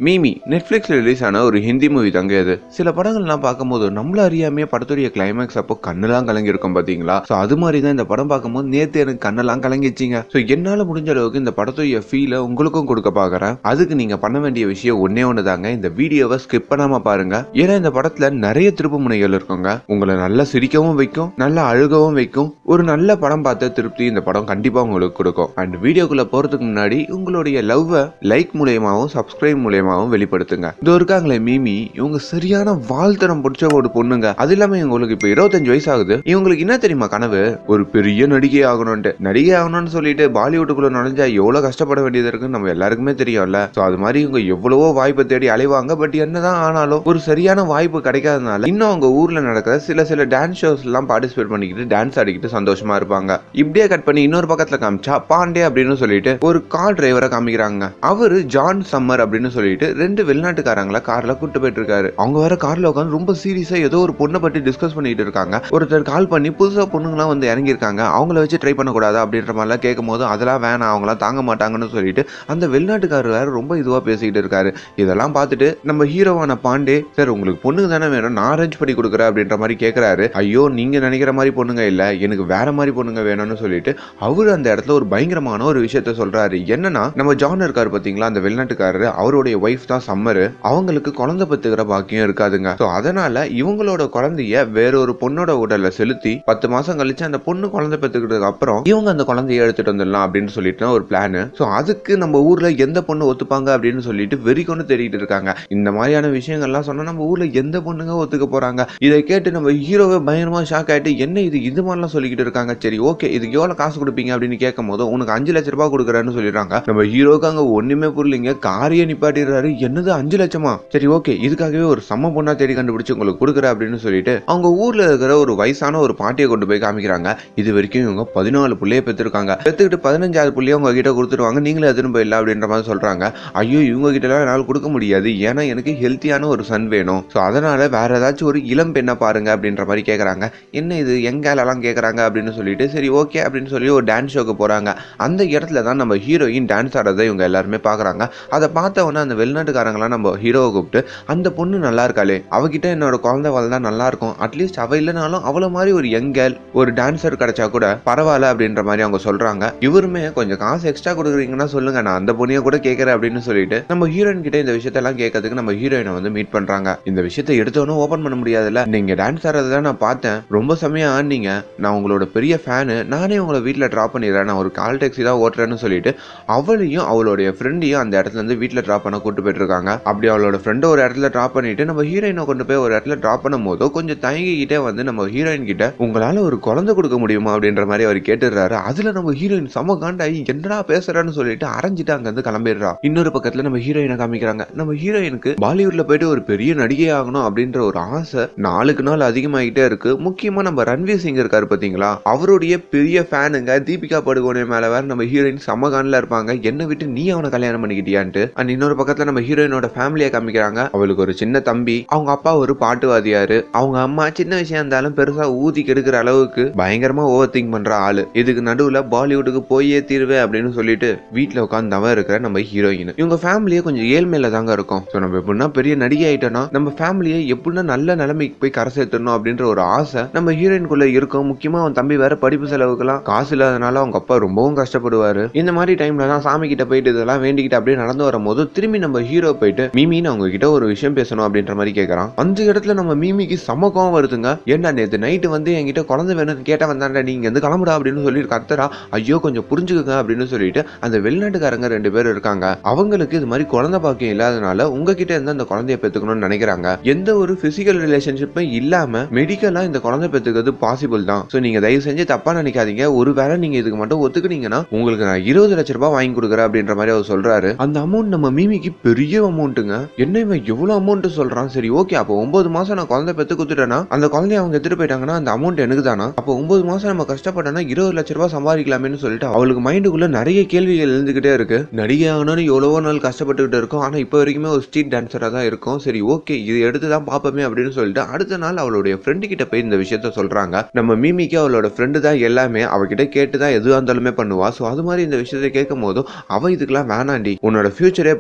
மீமி நெட்ஃபிளிக்ஸ்ல release ஆன ஒரு Hindi movie தாங்க இது சில படங்கள்லாம் பார்க்கும்போது நம்மள அறியாமையே படத்துடைய கிளைமேக்ஸ் அப்போ கண்ணெல்லாம் கலங்கி இருக்கும் பாத்தீங்களா சோ அது மாதிரி தான் இந்த படம் பார்க்கும்போது நேத்து எனக்கு கண்ணெல்லாம் கலங்கிச்சிங்க சோ என்னால முடிஞ்ச அளவுக்கு இந்த படத்துடைய ஃபீலை உங்களுக்கும் கொடுக்க பாக்குறேன் அதுக்கு நீங்க பண்ண வேண்டிய விஷயம் ஒன்னே ஒன்று தாங்க இந்த வீடியோவை ஸ்கிப் பண்ணாம பாருங்க ஏன்னா இந்த படத்துல நிறைய திருப்பு முனைகள் இருக்குங்க உங்களை நல்லா சிரிக்கவும் வைக்கும் நல்லா அழுகவும் வைக்கும் ஒரு நல்ல படம் பார்த்த திருப்தி இந்த படம் கண்டிப்பா உங்களுக்கு கொடுக்கும் அண்ட் வீடியோக்குள்ள போறதுக்கு முன்னாடி உங்களுடைய லவ்வை லைக் மூலியமாவும் சப்ஸ்கிரைப் மூலியமாவும் வெளிப்படுத்துங்க இது இருக்காங்களே மீமி இவங்க சரியான வாழ்த்தனம் பிடிச்ச ஒரு பொண்ணுங்க அது இல்லாம இவங்களுக்கு இப்ப இருபத்தஞ்சு வயசு ஆகுது இவங்களுக்கு என்ன தெரியுமா கனவு ஒரு பெரிய நடிகை ஆகணும்ட்டு நடிகை ஆகணும்னு சொல்லிட்டு பாலிவுட்டுக்குள்ள நுழைஞ்சா எவ்வளவு கஷ்டப்பட வேண்டியது இருக்குன்னு நம்ம எல்லாருக்குமே தெரியும்ல சோ அது மாதிரி இவங்க எவ்வளவோ வாய்ப்பை தேடி அலைவாங்க பட் என்னதான் ஆனாலும் ஒரு சரியான வாய்ப்பு கிடைக்காதனால இன்னும் அவங்க ஊர்ல நடக்கிற சில சில டான்ஸ் ஷோஸ் எல்லாம் பார்ட்டிசிபேட் பண்ணிக்கிட்டு டான்ஸ் ஆடிக்கிட்டு சந்தோஷமா இருப்பாங்க இப்படியே கட் பண்ணி இன்னொரு பக்கத்துல காமிச்சா பாண்டே அப்படின்னு சொல்லிட்டு ஒரு கார் டிரைவரை காமிக்கிறாங்க அவரு ஜான் சம்மர் அப்படின்னு சொல்லிட்டு ரெண்டு வெளிநாட்டுக்காரங்கள கார்ல கூட்டு போயிட்டு இருக்காரு அவங்க வேற கார்ல உட்காந்து ரொம்ப சீரியஸா ஏதோ ஒரு பொண்ணை பத்தி டிஸ்கஸ் பண்ணிட்டு இருக்காங்க ஒருத்தர் கால் பண்ணி புதுசா பொண்ணுங்களாம் வந்து இறங்கியிருக்காங்க அவங்கள வச்சு ட்ரை பண்ணக்கூடாது அப்படின்ற மாதிரிலாம் கேட்கும் போது அதெல்லாம் வேணாம் அவங்களாம் தாங்க மாட்டாங்கன்னு சொல்லிட்டு அந்த வெளிநாட்டுக்காரர் வேற ரொம்ப இதுவா பேசிக்கிட்டு இருக்காரு இதெல்லாம் பார்த்துட்டு நம்ம ஹீரோவான பாண்டே சார் உங்களுக்கு பொண்ணுங்க தானே வேணும் நான் அரேஞ்ச் பண்ணி கொடுக்குறேன் அப்படின்ற மாதிரி கேட்கறாரு ஐயோ நீங்க நினைக்கிற மாதிரி பொண்ணுங்க இல்ல எனக்கு வேற மாதிரி பொண்ணுங்க வேணும்னு சொல்லிட்டு அவரு அந்த இடத்துல ஒரு பயங்கரமான ஒரு விஷயத்த சொல்றாரு என்னன்னா நம்ம ஜான் இருக்காரு பாத்தீங்களா அந்த வெளிநாட்டுக்காரரு அவருடைய ஒய்ஃப் தான் சம்மர் அவங்களுக்கு குழந்தை பத்துக்கிற பாக்கியம் இருக்காதுங்க சோ அதனால இவங்களோட குழந்தைய வேற ஒரு பொண்ணோட உடல்ல செலுத்தி பத்து மாசம் கழிச்சு அந்த பொண்ணு குழந்தை பெத்துக்கிட்டதுக்கு அப்புறம் இவங்க அந்த குழந்தைய எடுத்துட்டு வந்துடலாம் அப்படின்னு சொல்லிட்டு ஒரு பிளான் சோ அதுக்கு நம்ம ஊர்ல எந்த பொண்ணு ஒத்துப்பாங்க அப்படின்னு சொல்லிட்டு வெறி கொண்டு தேடிட்டு இருக்காங்க இந்த மாதிரியான விஷயங்கள்லாம் சொன்னா நம்ம ஊர்ல எந்த பொண்ணுங்க ஒத்துக்க போறாங்க இதை கேட்டு நம்ம ஹீரோவே பயங்கரமா ஷாக் ஆயிட்டு என்ன இது இது மாதிரிலாம் சொல்லிக்கிட்டு இருக்காங்க சரி ஓகே இதுக்கு எவ்வளவு காசு கொடுப்பீங்க அப்படின்னு கேட்கும் போது உனக்கு அஞ்சு லட்ச ரூபாய் கொடுக்குறேன்னு சொல்லிடுறாங்க நம்ம ஹீரோக்கு அங்க ஒண்ணுமே புரியலைங்க காரியை நிப்பாட்டிடுறாரு என்னது அஞ்சு லட்சமா சரி ஓகே இதுக்காகவே ஒரு செம்ம பொண்ணா தேடி கண்டுபிடிச்சு உங்களுக்கு கொடுக்குறேன் அப்படின்னு சொல்லிட்டு அவங்க ஊர்ல இருக்கிற ஒரு வயசான ஒரு பாட்டியை கொண்டு போய் காமிக்கிறாங்க இது வரைக்கும் இவங்க பதினாலு புள்ளைய பெற்றிருக்காங்க பெத்துக்கிட்டு பதினஞ்சாவது புள்ளைய உங்க கிட்ட கொடுத்துருவாங்க நீங்களே எடுத்துன்னு போயிடலாம் அப்படின்ற மாதிரி சொல்றாங்க ஐயோ இவங்க கிட்ட எல்லாம் என்னால் கொடுக்க முடியாது ஏன்னா எனக்கு ஹெல்த்தியான ஒரு சன் வேணும் ஸோ அதனால வேற ஏதாச்சும் ஒரு இளம் பெண்ணை பாருங்க அப்படின்ற மாதிரி கேட்குறாங்க என்ன இது எங்காலெல்லாம் கேட்குறாங்க அப்படின்னு சொல்லிட்டு சரி ஓகே அப்படின்னு சொல்லி ஒரு டான்ஸ் ஷோக்கு போறாங்க அந்த இடத்துல தான் நம்ம ஹீரோயின் டான்ஸ் ஆடுறதை இவங்க எல்லாருமே பார்க்குறாங்க அதை பார்த்த உடனே அந்த வெளிநாட்டுக்காரங்களாம் நம்ம ஹீரோவை கூப்பிட்டு அந்த பொண்ணு நல்லா இருக்காளே அவகிட்ட என்னோட குழந்தை வளர்ந்தா நல்லா இருக்கும் அட்லீஸ்ட் அவ இல்லைனாலும் அவள மாதிரி ஒரு யங் கேர்ள் ஒரு டான்சர் கிடைச்சா கூட பரவாயில்ல அப்படின்ற மாதிரி அவங்க சொல்றாங்க இவருமே கொஞ்சம் காசு எக்ஸ்ட்ரா கொடுக்குறீங்கன்னா சொல்லுங்க நான் அந்த பொண்ணைய கூட கேட்கறேன் அப்படின்னு சொல்லிட்டு நம்ம ஹீரோயின் கிட்ட இந்த விஷயத்தெல்லாம் கேட்கறதுக்கு நம்ம ஹீரோயினை வந்து மீட் பண்றாங்க இந்த விஷயத்தை எடுத்தோன்னு ஓபன் பண்ண முடியாதுல்ல நீங்க டான்ஸ் ஆடுறத நான் பார்த்தேன் ரொம்ப செம்மையா ஆடினீங்க நான் உங்களோட பெரிய ஃபேனு நானே உங்களை வீட்டில் ட்ராப் பண்ணிடுறேன் நான் ஒரு கால் டாக்ஸி தான் ஓட்டுறேன்னு சொல்லிட்டு அவளையும் அவளுடைய ஃப்ரெண்டையும் அந்த இடத்துல இருந்து வீட்டில் ட்ராப் பண்ண கூட்டு போயிட்டு இருக்காங்க அப்படி அவளோட ஃப்ரெண்டை ஒரு இடத்துல ட்ராப் பண்ணிட்டு நம்ம ஹீரோயினை கொண்டு போய் ஒரு இடத்துல ட்ராப் பண்ணும் போதோ கொஞ்சம் தயங்கிக்கிட்டே வந்து நம்ம ஹீரோயின் கிட்ட உங்களால ஒரு குழந்தை கொடுக்க முடியுமா அப்படின்ற மாதிரி அவர் கேட்டுடுறாரு அதுல நம்ம ஹீரோயின் செம காண்டாயி என்னடா பேசுறான்னு சொல்லிட்டு அரைஞ்சிட்டு அங்க இருந்து கிளம்பிடுறா இன்னொரு பக்கத்துல நம்ம ஹீரோயினை காமிக்கிறாங்க நம்ம ஹீரோயினுக்கு பாலிவுட்ல போயிட்டு ஒரு பெரிய நடிகை ஆகணும் அப்படின்ற ஒரு ஆசை நாளுக்கு நாள் அதிகமாகிட்டே இருக்கு முக்கியமா நம்ம ரன்வீர் சிங் இருக்காரு பாத்தீங்களா அவருடைய பெரிய ஃபேனுங்க தீபிகா படுகோனே மேல வேற நம்ம ஹீரோயின் சமகான்ல இருப்பாங்க என்ன விட்டு நீ அவனை கல்யாணம் பண்ணிக்கிட்டியான்ட்டு அண்ட் இன்னொரு பக்கத்துல நம்ம ஹீரோயினோட ஃபேமிலியை காமிக்கிறாங்க அவளுக்கு ஒரு சின்ன தம்பி அவங்க அப்பா ஒரு பாட்டுவாதியாரு அவங்க அம்மா சின்ன விஷயம் இருந்தாலும் பெருசா ஊதி கெடுக்கிற அளவுக்கு பயங்கரமா ஓவர் திங்க் பண்ற ஆளு இதுக்கு நடுவுல பாலிவுட்டுக்கு போயே தீருவேன் அப்படின்னு சொல்லிட்டு வீட்டுல உட்காந்து தவ இருக்கிற நம்ம ஹீரோயின் இவங்க ஃபேமிலியே கொஞ்சம் ஏழ்மையில தாங்க இருக்கும் ஸோ நம்ம எப்படின்னா பெரிய நடிகை ஆயிட்டோம்னா நம்ம ஃபேமிலியை எப்படின்னா நல்ல நிலைமைக்கு போய் கரை சேர்த்துடணும் அப்படின்ற ஒரு ஆசை நம்ம ஹீரோயின்குள்ள இருக்கும் முக்கியமா அவன் தம்பி வேற படிப்பு செலவுக்கெல்லாம் காசு இல்லாதனால அவங்க அப்பா ரொம்பவும் கஷ்டப்படுவாரு இந்த மாதிரி டைம்ல தான் சாமி கிட்ட போயிட்டு இதெல்லாம் வேண்டிக்கிட்டு அப்படியே நடந்து வரும்போது திரும்பி நம்ம ஹீரோ போயிட்டு மீமின்னு அவங்க கிட்ட ஒரு விஷயம் பேசணும் அப்படின்ற மாதிரி கேட்கறான் அந்த இடத்துல நம்ம மீமிக்கு செம கோவம் வருதுங்க ஏன்டா நேத்து நைட்டு வந்து என்கிட்ட குழந்தை வேணும்னு கேட்ட வந்தாண்டா நீங்க வந்து கிளம்புடா அப்படின்னு சொல்லி கத்துறா ஐயோ கொஞ்சம் புரிஞ்சுக்குங்க அப்படின்னு சொல்லிட்டு அந்த வெளிநாட்டுக்காரங்க ரெண்டு பேர் இருக்காங்க அவங்களுக்கு இது மாதிரி குழந்தை பாக்கியம் இல்லாதனால உங்ககிட்ட இருந்து அந்த குழந்தைய பெத்துக்கணும்னு நினைக்கிறாங்க எந்த ஒரு பிசிக்கல் ரிலேஷன்ஷிப்பும் இல்லாம மெடிக்கலா இந்த குழந்தை பெத்துக்கிறது பாசிபிள் தான் சோ நீங்க தயவு செஞ்சு தப்பா நினைக்காதீங்க ஒருவேளை நீங்க இதுக்கு மட்டும் ஒத்துக்குனீங்கன்னா உங்களுக்கு நான் இருபது லட்ச ரூபாய் வாங்கி கொடுக்குறேன் அப்படின்ற மாதிரி அவர் சொல்றாரு அந்த அமௌண்ட் நம்ம மீமிக்கு பெரிய அமௌண்ட்டுங்க என்ன இவன் எவ்வளவு அமௌண்ட் சொல்றான் சரி ஓகே அப்போ ஒன்பது மாசம் நான் குழந்தை பெத்து குத்துட்டேன்னா அந்த குழந்தைய அவங்க எடுத்துட்டு போயிட்டாங்கன்னா அந்த அமௌண்ட் எனக்கு தானா அப்போ ஒன்பது மாசம் நம்ம கஷ்டப்பட்டோம்னா இருபது லட்ச ரூபாய் சம்பாதிக்கலாமேன்னு சொல்லிட்டு அவளுக்கு மைண்டுக்குள்ள நிறைய கேள்விகள் எழுந்துகிட்டே இருக்கு நடிகை ஆகணும்னு எவ்வளவோ நாள் கஷ்டப்பட்டுக்கிட்டு இருக்கோம் ஆனா இப்போ வரைக்குமே ஒரு ஸ்ட்ரீட் டான்ஸரா தான் இருக்கும் சரி ஓகே இது எடுத்து தான் பார்ப்போமே அப்படின்னு சொல்லிட்டு அடுத்த நாள் அவளுடைய ஃப்ரெண்டு கிட்ட போய் இந்த விஷயத்த சொல்றாங்க நம்ம மீமிக்கு அவளோட ஃப்ரெண்டு தான் எல்லாமே அவகிட்ட கேட்டு தான் எதுவாக இருந்தாலுமே பண்ணுவா ஸோ அது மாதிரி இந்த விஷயத்தை கேட்கும் போதும் அவ இதுக்கெல்லாம் வேணாண்டி உன்னோட ஃபியூச்சரே போயிடும் அப்படின்னு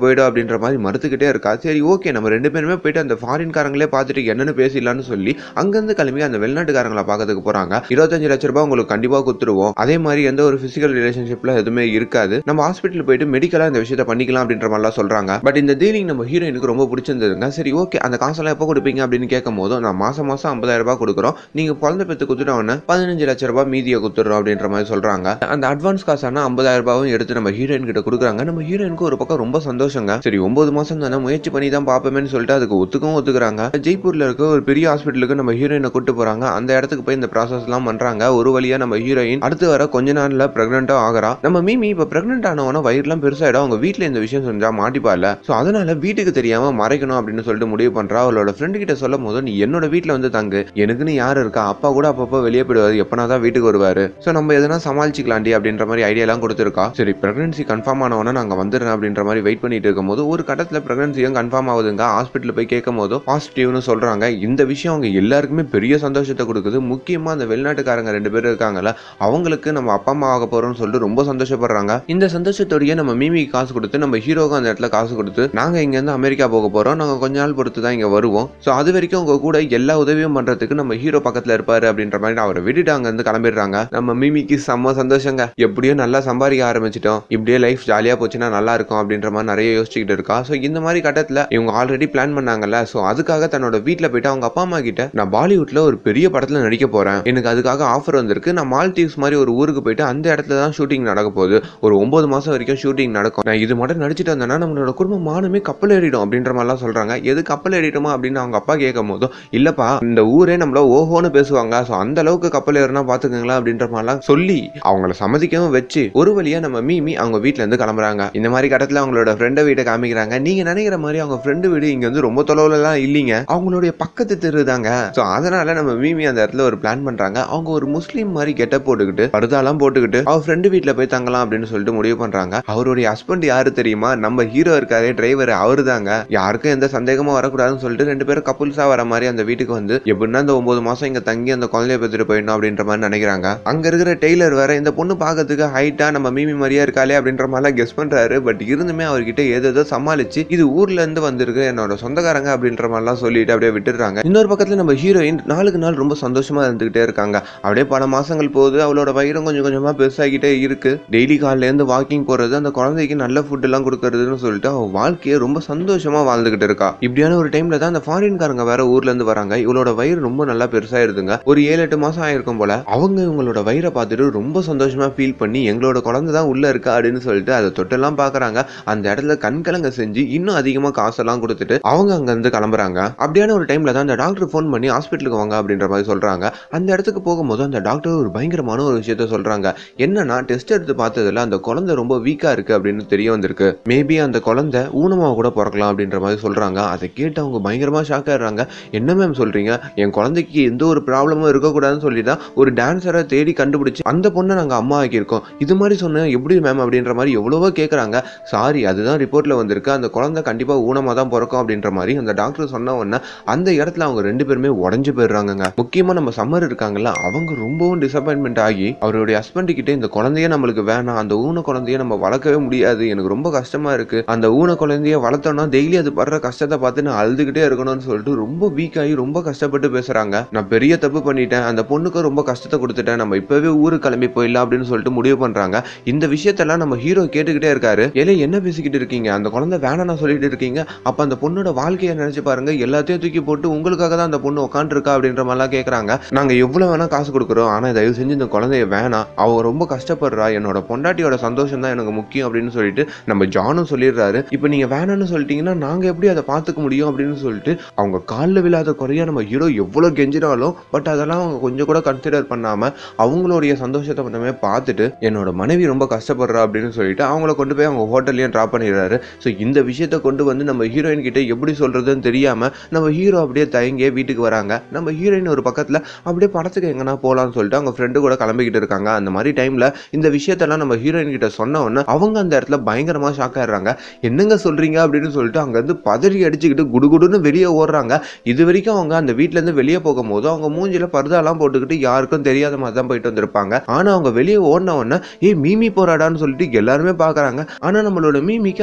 அப்படின்ற மாதிரி மறுத்துக்கிட்டே இருக்கா சரி ஓகே நம்ம ரெண்டு பேருமே போயிட்டு அந்த ஃபாரின் காரங்களே பார்த்துட்டு என்னன்னு பேசிடலாம்னு சொல்லி அங்கிருந்து கிளம்பி அந்த வெளிநாட்டுக்காரங்களை பார்க்கறதுக்கு போறாங்க இருபத்தஞ்சு லட்ச ரூபாய் உங்களுக்கு கண்டிப்பா குத்துருவோம் அதே மாதிரி எந்த ஒரு பிசிக்கல் ரிலேஷன்ஷிப்ல எதுவுமே இருக்காது நம்ம ஹாஸ்பிட்டல் போயிட்டு மெடிக்கலா இந்த விஷயத்த பண்ணிக்கலாம் அப்படின்ற மாதிரிலாம் சொல்றாங்க பட் இந்த டீலிங் நம்ம ஹீரோயினுக்கு ரொம்ப பிடிச்சிருந்ததுங்க சரி ஓகே அந்த காசெல்லாம் எப்போ கொடுப்பீங்க அப்படின்னு கேட்கும் போதும் நான் மாசம் மாசம் ஐம்பதாயிரம் ரூபாய் கொடுக்குறோம் நீங்க குழந்தை பெற்று குத்துட்டவொன்னே பதினஞ்சு லட்ச ரூபாய் மீதியை குத்துறோம் அப்படின்ற மாதிரி சொல்றாங்க அந்த அட்வான்ஸ் காசான ஐம்பதாயிரம் ரூபாயும் எடுத்து நம்ம ஹீரோயின் கிட்ட கொடுக்குறாங்க நம்ம ஹீரோயினுக்கு ஒரு பக்கம் ரொம்ப சந்தோஷங்க சரி ஒன்பது மாசம் தானே முயற்சி பண்ணி தான் பார்ப்போமேன்னு சொல்லிட்டு அதுக்கு ஒத்துக்கவும் ஒத்துக்குறாங்க ஜெய்ப்பூர்ல இருக்க ஒரு பெரிய ஹாஸ்பிட்டலுக்கு நம்ம ஹீரோயினை கூட்டு போறாங்க அந்த இடத்துக்கு போய் இந்த ப்ராசஸ் எல்லாம் பண்றாங்க ஒரு வழியா நம்ம ஹீரோயின் அடுத்து வர கொஞ்ச நாள்ல பிரெக்னெண்டா ஆகிறா நம்ம மீமி இப்ப பிரெக்னென்ட் ஆனவன வயிறுலாம் பெருசாயிடும் அவங்க வீட்ல இந்த விஷயம் செஞ்சா மாட்டிப்பால சோ அதனால வீட்டுக்கு தெரியாம மறைக்கணும் அப்படின்னு சொல்லிட்டு முடிவு பண்றா அவளோட ஃப்ரெண்டு கிட்ட சொல்லும் போது நீ என்னோட வீட்ல வந்து தங்கு எனக்குன்னு யாரு இருக்கா அப்பா கூட அப்பப்போ வெளியே போயிடுவாரு எப்பனா தான் வீட்டுக்கு வருவாரு சோ நம்ம எதனா சமாளிச்சுக்கலாண்டி அப்படின்ற மாதிரி ஐடியா எல்லாம் கொடுத்துருக்கா சரி பிரெக்னன்சி கன்ஃபார்ம் ஆனவன நாங்க வந்துடுறேன் அப்படின்ற மாதிரி வெயிட் பண்ணிட்டு இருக்கும் போது ஒரு கட்டத்துல பிரெக்னன்சியும் கன்ஃபார்ம் ஆகுதுங்க ஹாஸ்பிட்டல் போய் கேட்கும் போதும் பாசிட்டிவ்னு சொல்றாங்க இந்த விஷயம் அவங்க எல்லாருக்குமே பெரிய சந்தோஷத்தை கொடுக்குது முக்கியமா அந்த வெளிநாட்டுக்காரங்க ரெண்டு பேர் இருக்காங்கல்ல அவங்களுக்கு நம்ம அப்பா அம்மா ஆக போறோம்னு சொல்லிட்டு ரொம்ப சந்தோஷப்படுறாங்க இந்த சந்தோஷத்தோடயே நம்ம மீமிக்கு காசு கொடுத்து நம்ம ஹீரோக்கு அந்த இடத்துல காசு கொடுத்து நாங்க இங்க இருந்து அமெரிக்கா போக போறோம் நாங்க கொஞ்ச நாள் பொறுத்து தான் இங்க வருவோம் சோ அது வரைக்கும் உங்க கூட எல்லா உதவியும் பண்றதுக்கு நம்ம ஹீரோ பக்கத்துல இருப்பாரு அப்படின்ற மாதிரி அவரை விட்டுட்டு அங்க இருந்து கிளம்பிடுறாங்க நம்ம மீமிக்கு செம்ம சந்தோஷங்க எப்படியோ நல்லா சம்பாதிக்க ஆரம்பிச்சிட்டோம் இப்படியே லைஃப் ஜாலியா போச்சுன்னா நல்லா இருக்கும் அப்படின்ற மாதிரி நிறைய யோசிச்சுக்கிட்டு இருக்கா சோ இந்த மாதிரி கட்டத்துல இவங்க ஆல்ரெடி பிளான் பண்ணாங்கல்ல சோ அதுக்காக தன்னோட வீட்ல போயிட்டு அவங்க அப்பா அம்மா கிட்ட நான் பாலிவுட்ல ஒரு பெரிய படத்துல நடிக்க போறேன் எனக்கு அதுக்காக ஆஃபர் வந்திருக்கு நான் மால்தீவ்ஸ் மாதிரி ஒரு ஊருக்கு போயிட்டு அந்த இடத்துல தான் ஷூட்டிங் நடக்க போகுது ஒரு ஒன்பது மாசம் வரைக்கும் ஷூட்டிங் நடக்கும் நான் இது மட்டும் நடிச்சிட்டு வந்தேன்னா நம்மளோட குடும்பம் மானமே கப்பல் ஏறிடும் அப்படின்ற மாதிரிலாம் சொல்றாங்க எது கப்பல் ஏறிடுமா அப்படின்னு அவங்க அப்பா கேட்கும் போதும் இல்லப்பா இந்த ஊரே நம்மள ஓஹோன்னு பேசுவாங்க ஸோ அந்த அளவுக்கு கப்பல் ஏறினா பாத்துக்கங்களா அப்படின்ற மாதிரிலாம் சொல்லி அவங்கள சம்மதிக்கவும் வச்சு ஒரு வழியா நம்ம மீமி அவங்க வீட்ல இருந்து கிளம்புறாங்க இந்த மாதிரி கட்டத்துல அவங்களோட ஃப்ரெண்டை வீட்டை காமிக்கிறாங்க நீங்க நினைக்கிற மாதிரி அவங்க ஃப்ரெண்டு வீடு இங்க வந்து ரொம்ப தொலைவுல எல்லாம் இல்லைங்க அவங்களுடைய பக்கத்து தெரு தாங்க ஸோ அதனால நம்ம மீமி அந்த இடத்துல ஒரு பிளான் பண்றாங்க அவங்க ஒரு முஸ்லீம் மாதிரி கெட்ட போட்டுக்கிட்டு பருதாலாம் போட்டுக்கிட்டு அவர் ஃப்ரெண்டு வீட்ல போய் தங்கலாம் அப்படின்னு சொல்லிட்டு முடிவு பண்றாங்க அவருடைய ஹஸ்பண்ட் யாரு தெரியுமா நம்ம ஹீரோ இருக்காரே டிரைவர் அவரு தாங்க யாருக்கும் எந்த சந்தேகமும் வரக்கூடாதுன்னு சொல்லிட்டு ரெண்டு பேரும் கப்புல்ஸா வர மாதிரி அந்த வீட்டுக்கு வந்து எப்படின்னா இந்த ஒன்பது மாசம் இங்க தங்கி அந்த குழந்தைய பெற்றுட்டு போயிடணும் அப்படின்ற மாதிரி நினைக்கிறாங்க அங்க இருக்கிற டெய்லர் வேற இந்த பொண்ணு பார்க்கறதுக்கு ஹைட்டா நம்ம மீமி மாதிரியா இருக்காளே அப்படின்ற மாதிரிலாம் கெஸ் பண்றாரு பட் இருந்துமே அவர்கிட்ட ஏதோ சமாளிச்சு இது ஊர்ல இருந்து வந்திருக்கு என்னோட சொந்தக்காரங்க அப்படின்ற மாதிரிலாம் சொல்லிட்டு அப்படியே விட்டுடுறாங்க இன்னொரு பக்கத்துல நம்ம ஹீரோயின் நாளுக்கு நாள் ரொம்ப சந்தோஷமா இருந்துகிட்டே இருக்காங்க அப்படியே பல மாசங்கள் போகுது அவளோட வயிறும் கொஞ்சம் கொஞ்சமா பெருசாகிட்டே இருக்கு டெய்லி காலையில இருந்து வாக்கிங் போறது அந்த குழந்தைக்கு நல்ல ஃபுட் எல்லாம் கொடுக்கறதுன்னு சொல்லிட்டு அவ வாழ்க்கையை ரொம்ப சந்தோஷமா வாழ்ந்துகிட்டு இருக்கா இப்படியான ஒரு டைம்ல தான் அந்த ஃபாரின்காரங்க வேற ஊர்ல இருந்து வராங்க இவளோட வயிறு ரொம்ப நல்லா பெருசாயிருதுங்க ஒரு ஏழு எட்டு மாசம் ஆயிருக்கும் போல அவங்க இவங்களோட வயிறை பார்த்துட்டு ரொம்ப சந்தோஷமா ஃபீல் பண்ணி எங்களோட குழந்தை தான் உள்ள இருக்கா அப்படின்னு சொல்லிட்டு அதை தொட்டெல்லாம் பாக்குறாங்க அந்த இடத்துல கண்கலங்க செஞ்சு இன்னும் அதிகமா காசெல்லாம் கொடுத்துட்டு அவங்க அங்க இருந்து கிளம்புறாங்க அப்படியான ஒரு டைம்ல தான் அந்த டாக்டர் ஃபோன் பண்ணி ஹாஸ்பிட்டலுக்கு வாங்க அப்படின்ற மாதிரி சொல்றாங்க அந்த இடத்துக்கு போகும்போது அந்த டாக்டர் ஒரு பயங்கரமான ஒரு விஷயத்த சொல்றாங்க என்னன்னா டெஸ்ட் எடுத்து பார்த்ததுல அந்த குழந்தை ரொம்ப வீக்கா இருக்கு அப்படின்னு தெரிய வந்திருக்கு மேபி அந்த குழந்தை ஊனமா கூட பிறக்கலாம் அப்படின்ற மாதிரி சொல்றாங்க அதை கேட்டு அவங்க பயங்கரமா ஷாக் ஆயிடுறாங்க என்ன மேம் சொல்றீங்க என் குழந்தைக்கு எந்த ஒரு ப்ராப்ளமும் இருக்கக்கூடாதுன்னு சொல்லி தான் ஒரு டான்ஸரை தேடி கண்டுபிடிச்சு அந்த பொண்ணை நாங்க அம்மா ஆக்கியிருக்கோம் இது மாதிரி சொன்ன எப்படி மேம் அப்படின்ற மாதிரி எவ்வளவோ கேட்குறாங்க சாரி அதுதான் ரிப்போர்ட்ல வந்திருக்கு அந்த குழந்தை கண்டிப்பா ஊனமா தான் பிறக்கும் அப்படின்ற மாதிரி அந்த டாக்டர் சொன்ன உடனே அந்த இடத்துல அவங்க ரெண்டு பேருமே உடஞ்சு போயிடுறாங்கங்க முக்கியமா நம்ம சம்மர் இருக்காங்கல்ல அவங்க ரொம்பவும் டிசப்பாயின்மெண்ட் ஆகி அவருடைய ஹஸ்பண்ட் கிட்ட இந்த குழந்தைய நம்மளுக்கு வேணாம் அந்த ஊன குழந்தைய நம்ம வளர்க்கவே முடியாது எனக்கு ரொம்ப கஷ்டமா இருக்கு அந்த ஊன குழந்தைய வளர்த்தோம்னா டெய்லி அது படுற கஷ்டத்தை பார்த்து நான் அழுதுகிட்டே இருக்கணும்னு சொல்லிட்டு ரொம்ப வீக் ஆகி ரொம்ப கஷ்டப்பட்டு பேசுறாங்க நான் பெரிய தப்பு பண்ணிட்டேன் அந்த பொண்ணுக்கு ரொம்ப கஷ்டத்தை கொடுத்துட்டேன் நம்ம இப்பவே ஊருக்கு கிளம்பி போயிடலாம் அப்படின்னு சொல்லிட்டு முடிவு பண்றாங்க இந்த விஷயத்தெல்லாம் நம்ம ஹீரோ கேட்டுக்கிட்டே இருக்காரு ஏலே என்ன பேசிக்கிட்டு இருக்கீங்க அந்த குழந்தை வேணாம் சொல்லிட்டு இருக்கீங்க அப்ப அந்த பொண்ணோட வாழ்க்கையை நினைச்சு பாருங்க எல்லாத்தையும் தூக்கி போட்டு உங்களுக்காக தான் அந்த பொண்ணு உட்காந்துருக்கா அப்படின்ற மாதிரிலாம் கேக்குறாங்க நாங்க எவ்வளவு வேணா காசு கொடுக்குறோம் ஆனா தயவு செஞ்சு இந்த குழந்தைய வேணாம் அவ ரொம்ப கஷ்டப்படுறா என்னோட பொண்டாட்டியோட சந்தோஷம் தான் எனக்கு முக்கியம் அப்படின்னு சொல்லிட்டு நம்ம ஜானும் சொல்லிடுறாரு இப்போ நீங்க வேணாம்னு சொல்லிட்டீங்கன்னா நாங்க எப்படி அதை பார்த்துக்க முடியும் அப்படின்னு சொல்லிட்டு அவங்க காலில் விழாத குறையா நம்ம ஹீரோ எவ்வளவு கெஞ்சினாலும் பட் அதெல்லாம் அவங்க கொஞ்சம் கூட கன்சிடர் பண்ணாம அவங்களுடைய சந்தோஷத்தை மட்டுமே பார்த்துட்டு என்னோட மனைவி ரொம்ப கஷ்டப்படுறா அப்படின்னு சொல்லிட்டு அவங்கள கொண்டு போய் அவங்க ஹோட்டல்லையும் ட்ராப் பண்ணிடுறாரு ஸோ இந்த விஷயத்த கொண்டு வந்து நம்ம ஹீரோயின் கிட்ட எப்படி சொல்றதுன்னு தெரியாம நம்ம ஹீரோ அப்படியே தயங்கியே வீட்டுக்கு வராங்க நம்ம ஹீரோயின் ஒரு பக்கத்துல அப்படியே படத்துக்கு எங்கன்னா போகலாம்னு சொல்லிட்டு அவங்க ஃப்ரெண்டு கூட கிளம்பிக்கிட்டு இருக்காங்க அந்த மாதிரி டைம்ல இந்த விஷயத்தெல்லாம் நம்ம ஹீரோயின் கிட்ட சொன்ன உடனே அவங்க அந்த இடத்துல பயங்கரமா ஷாக் ஆயிடுறாங்க என்னங்க சொல்றீங்க அப்படின்னு சொல்லிட்டு அங்க இருந்து பதறி அடிச்சுக்கிட்டு குடுகுடுன்னு வெளியே ஓடுறாங்க இது வரைக்கும் அவங்க அந்த வீட்ல இருந்து வெளியே போகும்போது அவங்க மூஞ்சில பர்தாலாம் போட்டுக்கிட்டு யாருக்கும் தெரியாத மாதிரி தான் போயிட்டு வந்திருப்பாங்க ஆனா அவங்க வெளியே ஓடின உடனே ஏய் மீமி போறாடான்னு சொல்லிட்டு எல்லாருமே பாக்குறாங்க ஆனா நம்மளோட மீமிக்கு அந்த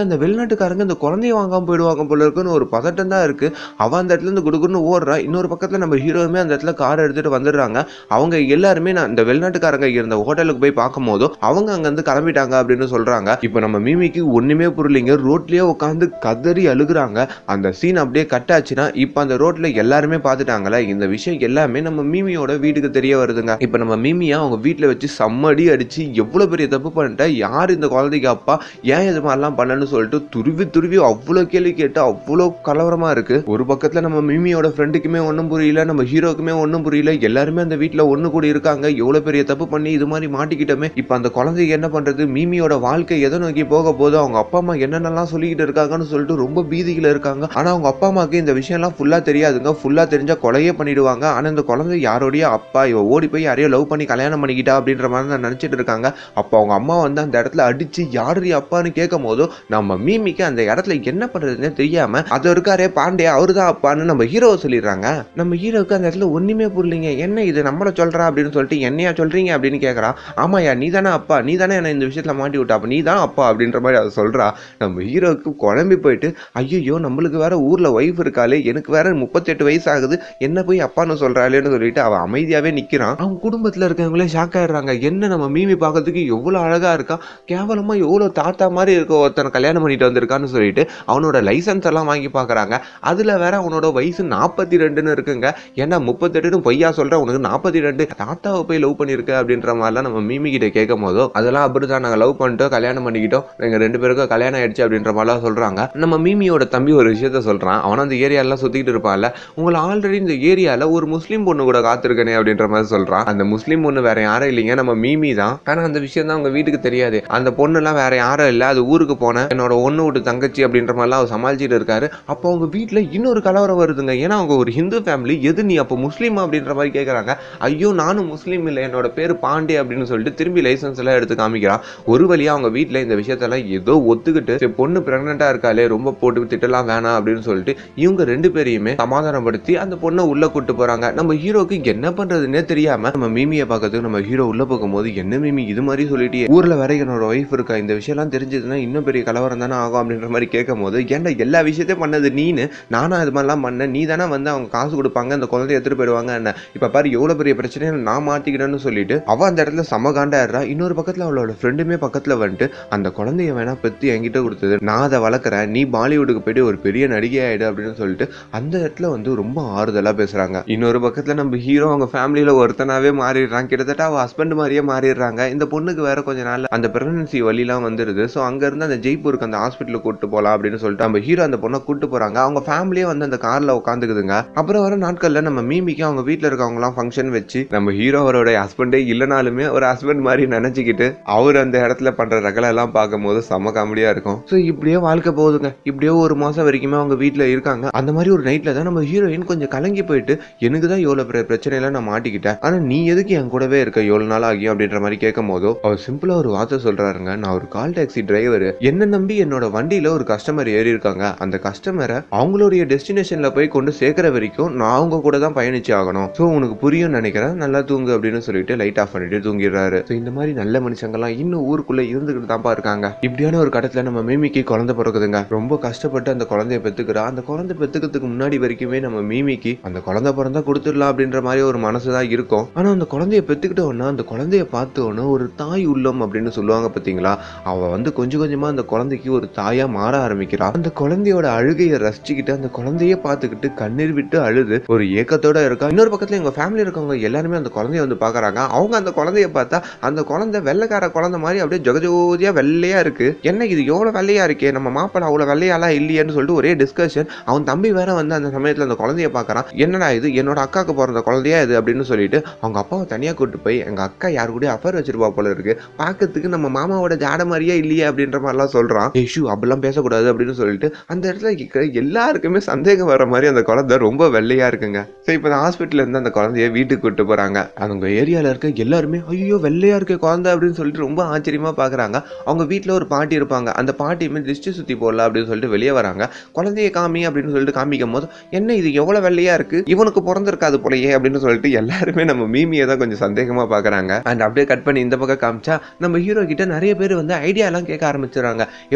வெளிநாட்டுக்காரங்க இந்த குழந்தைய வாங்காம போயிடுவாங்க போல இருக்குன்னு ஒரு பதட்டம் தான் இருக்கு அவ அந்த இடத்துல இருந்து குடுக்குன்னு ஓடுறா இன்னொரு பக்கத்துல நம்ம ஹீரோவுமே அந்த இடத்துல கார் எடுத்துட்டு வந்துடுறாங்க அவங்க எல்லாருமே நான் இந்த வெளிநாட்டுக்காரங்க இருந்த ஹோட்டலுக்கு போய் பார்க்கும் போதும் அவங்க அங்க இருந்து கிளம்பிட்டாங்க அப்படின்னு சொல்றாங்க இப்போ நம்ம மீமிக்கு ஒண்ணுமே புரியலைங்க ரோட்லயே உட்காந்து கதறி அழுகுறாங்க அந்த சீன் அப்படியே கட் ஆச்சுன்னா இப்போ அந்த ரோட்ல எல்லாருமே பார்த்துட்டாங்களே இந்த விஷயம் எல்லாமே நம்ம மீமியோட வீட்டுக்கு தெரிய வருதுங்க இப்போ நம்ம மீமியா அவங்க வீட்டுல வச்சு செம்மடி அடிச்சு எவ்வளவு பெரிய தப்பு பண்ணிட்டா யார் இந்த குழந்தைக்கு அப்பா ஏன் இது மாதிரிலாம் பண்ணன்னு சொல்லிட்டு துருவி துருவி அவ்வளோ கேள்வி கேட்டு அவ்வளோ கலவரமா இருக்கு ஒரு பக்கத்துல நம்ம மிமியோட ஃப்ரெண்டுக்குமே ஒன்றும் புரியல நம்ம ஹீரோக்குமே ஒன்றும் புரியல எல்லாருமே அந்த வீட்டில் ஒன்று கூடி இருக்காங்க எவ்வளோ பெரிய தப்பு பண்ணி இது மாதிரி மாட்டிக்கிட்டோமே இப்போ அந்த குழந்தைக்கு என்ன பண்றது மிமியோட வாழ்க்கை எதை நோக்கி போக போது அவங்க அப்பா அம்மா என்னென்னலாம் சொல்லிக்கிட்டு இருக்காங்கன்னு சொல்லிட்டு ரொம்ப பீதியில் இருக்காங்க ஆனால் அவங்க அப்பா அம்மாவுக்கு இந்த விஷயம்லாம் ஃபுல்லாக தெரியாதுங்க ஃபுல்லாக தெரிஞ்சா கொலையே பண்ணிடுவாங்க ஆனால் இந்த குழந்தை யாரோடைய அப்பா இவ ஓடி போய் யாரையோ லவ் பண்ணி கல்யாணம் பண்ணிக்கிட்டா அப்படின்ற மாதிரி தான் நினச்சிட்டு இருக்காங்க அப்போ அவங்க அம்மா வந்து அந்த இடத்துல அடிச்சு யாரு அப்பான்னு கேட்கும் போதும் நம்ம மீமிக்கு அந்த இடத்துல என்ன பண்றதுன்னே தெரியாம அது இருக்காரே பாண்டே அவரு தான் அப்பான்னு நம்ம ஹீரோவை சொல்லிடுறாங்க நம்ம ஹீரோவுக்கு அந்த இடத்துல ஒண்ணுமே புரியலைங்க என்ன இது நம்மள சொல்றா அப்படின்னு சொல்லிட்டு என்னையா சொல்றீங்க அப்படின்னு கேட்கறான் ஆமாயா நீ தானே அப்பா நீ தானே என்ன இந்த விஷயத்துல மாட்டி விட்டா அப்ப நீ தான் அப்பா அப்படின்ற மாதிரி அதை சொல்றா நம்ம ஹீரோவுக்கு குழம்பி போயிட்டு ஐயோ நம்மளுக்கு வேற ஊர்ல ஒய்ஃப் இருக்காளே எனக்கு வேற முப்பத்தெட்டு வயசு ஆகுது என்ன போய் அப்பான்னு சொல்றாளேன்னு சொல்லிட்டு அவன் அமைதியாவே நிக்கிறான் அவங்க குடும்பத்துல இருக்கவங்களே ஷாக் ஆயிடுறாங்க என்ன நம்ம மீமி பார்க்கறதுக்கு எவ்வளவு அழகா இருக்கா கேவலமா எவ்வளவு தாத்தா மாதிரி இருக்க ஒருத்தனை கல்யாணம் பண்ணிட்டு வந்திருக்கான்னு சொல்லிட்டு அவனோட லைசன்ஸ் எல்லாம் வாங்கி பார்க்கறாங்க அதுல வேற அவனோட வயசு நாற்பத்தி ரெண்டுன்னு இருக்குங்க ஏன்னா முப்பத்தெட்டுன்னு பொய்யா சொல்ற உனக்கு நாற்பத்தி ரெண்டு தாத்தாவை போய் லவ் பண்ணிருக்க அப்படின்ற மாதிரிலாம் நம்ம மீமி கிட்ட கேட்கும் போதோ அதெல்லாம் அப்படிதான் நாங்க லவ் பண்ணிட்டோம் கல்யாணம் பண்ணிக்கிட்டோம் எங்க ரெண்டு பேருக்கும் கல்யாணம் ஆயிடுச்சு அப்படின்ற மாதிரிலாம் சொல்றாங்க நம்ம மீமியோட தம்பி ஒரு விஷயத்த சொல்றான் அவன் அந்த ஏரியாலாம் சுத்திக்கிட்டு இருப்பான்ல உங்களை ஆல்ரெடி இந்த ஏரியால ஒரு முஸ்லீம் பொண்ணு கூட காத்திருக்கனே அப்படின்ற மாதிரி சொல்றான் அந்த முஸ்லீம் பொண்ணு வேற யாரும் இல்லைங்க நம்ம மீமி தான் ஆனா அந்த விஷயம் தான் அவங்க வீட்டுக்கு தெரியாது அந்த பொண்ணுலாம் வேற யாரும் இல்ல அது ஊருக்கு போன என்னோட ஒண்ணு விட்டு தங்கச்சி அப்படின்ற மாதிரிலாம் அவர் சமாளிச்சுட்டு இருக்காரு அப்போ அவங்க வீட்டுல இன்னொரு கலவரம் வருதுங்க ஏன்னா அவங்க ஒரு ஹிந்து ஃபேமிலி எது நீ அப்போ முஸ்லீம் அப்படின்ற மாதிரி கேக்குறாங்க ஐயோ நானும் முஸ்லீம் இல்லை என்னோட பேர் பாண்டே அப்படின்னு சொல்லிட்டு திரும்பி லைசன்ஸ் எல்லாம் எடுத்து காமிக்கிறான் ஒரு வழியா அவங்க வீட்டுல இந்த விஷயத்தெல்லாம் ஏதோ ஒத்துக்கிட்டு சரி, பொண்ணு பிரெக்னெண்டா இருக்காளே ரொம்ப போட்டு திட்டலாம் வேணாம் அப்படின்னு சொல்லிட்டு இவங்க ரெண்டு பேரையுமே சமாதானப்படுத்தி அந்த பொண்ணை உள்ள கூட்டு போறாங்க நம்ம ஹீரோக்கு என்ன பண்றதுன்னே தெரியாம நம்ம மீமியை பார்க்கறதுக்கு நம்ம ஹீரோ உள்ள போகும்போது என்ன மீமி இது மாதிரி சொல்லிட்டு ஊர்ல வேற என்னோட ஒய்ஃப் இருக்கா இந்த விஷயம்லாம் தெரிஞ்சதுன்னா இன்னும் பெரிய கலவரம் தானே ஆகும் அப்படின்ற மாதிரி கேட்கும் போது ஏன்டா எல்லா விஷயத்தையும் பண்ணது நீனு நானா இது மாதிரிலாம் பண்ணேன் நீ தானே வந்து அவங்க காசு கொடுப்பாங்க அந்த குழந்தைய எடுத்துட்டு போயிடுவாங்க என்ன இப்ப பாரு எவ்வளவு பெரிய பிரச்சனையை நான் மாத்திக்கிட்டேன்னு சொல்லிட்டு அவ அந்த இடத்துல செம காண்டாடுறா இன்னொரு பக்கத்துல அவளோட ஃப்ரெண்டுமே பக்கத்துல வந்துட்டு அந்த குழந்தைய வேணா பெத்து என்கிட்ட கொடுத்தது நான் அதை வளர்க்குறேன் நீ பாலிவுட்டுக்கு போயிட்டு ஒரு பெரிய நடிகை ஆயிடு அப்படின்னு சொல்லிட்டு அந்த இடத்துல வந்து ரொம்ப ஆறுதலா பேசுறாங்க இன்னொரு பக்கத்துல நம்ம ஹீரோ அவங்க ஃபேமிலியில ஒருத்தனாவே மாறிடுறான் கிட்டத்தட்ட அவ ஹஸ்பண்ட் மாதிரியே மாறிடுறாங்க இந்த பொண்ணுக்கு வேற கொஞ்ச நாள் அந்த பிரெக்னன்சி வழிலாம் வந்துருது ஸோ அங்க இருந்து அந்த ஜெய்ப்பூருக்கு அந்த ஹாஸ்பிட்டலுக்கு கூட்டு போலாம் அப்படின்னு சொல்லிட்டு நம்ம ஹீரோ அந்த பொண்ணை கூட்டு போறாங்க அவங்க ஃபேமிலியே வந்து அந்த கார்ல உட்காந்துக்குதுங்க அப்புறம் வர நாட்கள்ல நம்ம மீமிக்கு அவங்க வீட்ல இருக்கவங்க எல்லாம் ஃபங்க்ஷன் வச்சு நம்ம ஹீரோ அவரோட ஹஸ்பண்டே இல்லைனாலுமே ஒரு ஹஸ்பண்ட் மாதிரி நினைச்சுக்கிட்டு அவர் அந்த இடத்துல பண்ற ரகலை எல்லாம் பார்க்கும்போது செம காமெடியா இருக்கும் ஸோ இப்படியே வாழ்க்கை போகுதுங்க இப்படியே ஒரு மாசம் வரைக்குமே அவங்க வீட்ல இருக்காங்க அந்த மாதிரி ஒரு நைட்ல தான் நம்ம ஹீரோயின் கொஞ்சம் கலங்கி போயிட்டு எனக்கு தான் எவ்வளவு பெரிய பிரச்சனையில நான் மாட்டிக்கிட்டேன் ஆனா நீ எதுக்கு என் கூடவே இருக்க எவ்வளவு நாள் ஆகியும் அப்படின்ற மாதிரி கேட்கும் போதோ அவர் சிம்பிளா ஒரு வார்த்தை சொல்றாருங்க நான் ஒரு கால் டாக்ஸி டிரைவர் என்ன நம்பி என்னோட வண்டியில ஒரு கஸ்டமர் ஏறி இருக்காங்க அந்த கஸ்டமரை அவங்களுடைய டெஸ்டினேஷன்ல போய் கொண்டு சேர்க்கிற வரைக்கும் நான் அவங்க கூட தான் பயணிச்சு ஆகணும் ஸோ உனக்கு புரியும் நினைக்கிறேன் நல்லா தூங்கு அப்படின்னு சொல்லிட்டு லைட் ஆஃப் பண்ணிட்டு தூங்கிடுறாரு ஸோ இந்த மாதிரி நல்ல மனுஷங்கள்லாம் இன்னும் ஊருக்குள்ள இருந்துகிட்டு தான்ப்பா இருக்காங்க இப்படியான ஒரு கட்டத்துல நம்ம மீமிக்கு குழந்தை பிறக்குதுங்க ரொம்ப கஷ்டப்பட்டு அந்த குழந்தைய பெத்துக்கிறா அந்த குழந்தை பெத்துக்கிறதுக்கு முன்னாடி வரைக்குமே நம்ம மீமிக்கு அந்த குழந்தை பிறந்தா கொடுத்துடலாம் அப்படின்ற மாதிரி ஒரு மனசு தான் இருக்கும் ஆனா அந்த குழந்தைய பெத்துக்கிட்டோன்னா அந்த குழந்தைய பார்த்தோன்னே ஒரு தாய் உள்ளம் அப்படின்னு சொல்லுவாங்க பாத்தீங்களா அவ வந்து கொஞ்சம் கொஞ்சமா அந்த குழந்தைக்கு ஒரு தாயா மாற ஆரம்பிக்கிறா அந்த குழந்தையோட அழுகையை ரசிச்சுக்கிட்டு அந்த குழந்தைய பார்த்துக்கிட்டு கண்ணீர் விட்டு அழுது ஒரு ஏக்கத்தோட இருக்கா இன்னொரு பக்கத்துல எங்க ஃபேமிலி இருக்கவங்க எல்லாருமே அந்த குழந்தைய வந்து பாக்குறாங்க அவங்க அந்த குழந்தைய பார்த்தா அந்த குழந்தை வெள்ளைக்கார குழந்தை மாதிரி அப்படியே ஜொகஜோதியா வெள்ளையா இருக்கு என்ன இது எவ்வளவு வெள்ளையா இருக்கே நம்ம மாப்பிள்ள அவ்வளவு வெள்ளையாலாம் இல்லையேன்னு சொல்லிட்டு ஒரே டிஸ்கஷன் அவன் தம்பி வேற வந்து அந்த சமயத்துல அந்த குழந்தைய பாக்குறான் என்னடா இது என்னோட அக்காக்கு பிறந்த குழந்தையா இது அப்படின்னு சொல்லிட்டு அவங்க அப்பாவை தனியா கூட்டு போய் எங்க அக்கா யாரு கூட அஃபர் வச்சிருப்பா போல இருக்கு பார்க்கறதுக்கு நம்ம மாமாவோட ஜாட மாதிரியே இல்லையே அப்படின்ற மாதிரிலாம் சொல்றான் ஏஷு அப்படிலாம் பேசக்கூடாது அப்படின்னு சொல்லிட்டு அந்த இடத்துல இருக்கிற எல்லாருக்குமே சந்தேகம் வர மாதிரி அந்த குழந்தை ரொம்ப வெள்ளையா இருக்குங்க சரி இப்போ ஹாஸ்பிட்டல்ல இருந்து அந்த குழந்தைய வீட்டுக்கு கூட்டு போறாங்க அவங்க ஏரியால இருக்க எல்லாருமே ஐயோ வெள்ளையா இருக்க குழந்தை அப்படின்னு சொல்லிட்டு ரொம்ப ஆச்சரியமா பாக்குறாங்க அவங்க வீட்ல ஒரு பாட்டி இருப்பாங்க அந்த பாட்டியுமே திருஷ்டி சுத்தி போடலாம் அப்படின்னு சொல்லிட்டு வெளியே வராங்க குழந்தைய காமி அப்படின்னு சொல்லிட்டு காமிக்கும் போது என்ன இது எவ்வளவு வெள்ளையா இருக்கு இவனுக்கு பிறந்திருக்காது போலயே அப்படின்னு சொல்லிட்டு எல்லாருமே நம்ம மீமியை தான் கொஞ்சம் சந்தேகமா பாக்குறாங்க அண்ட் அப்படியே கட் பண்ணி இந்த பக்கம் காமிச்சா நம்ம ஹீரோ கிட்ட நிறைய பேர் வந்து ஐடியா எல்லாம் கேட்க ஆரம்பிச்சிடுறாங்க எப்படி சார்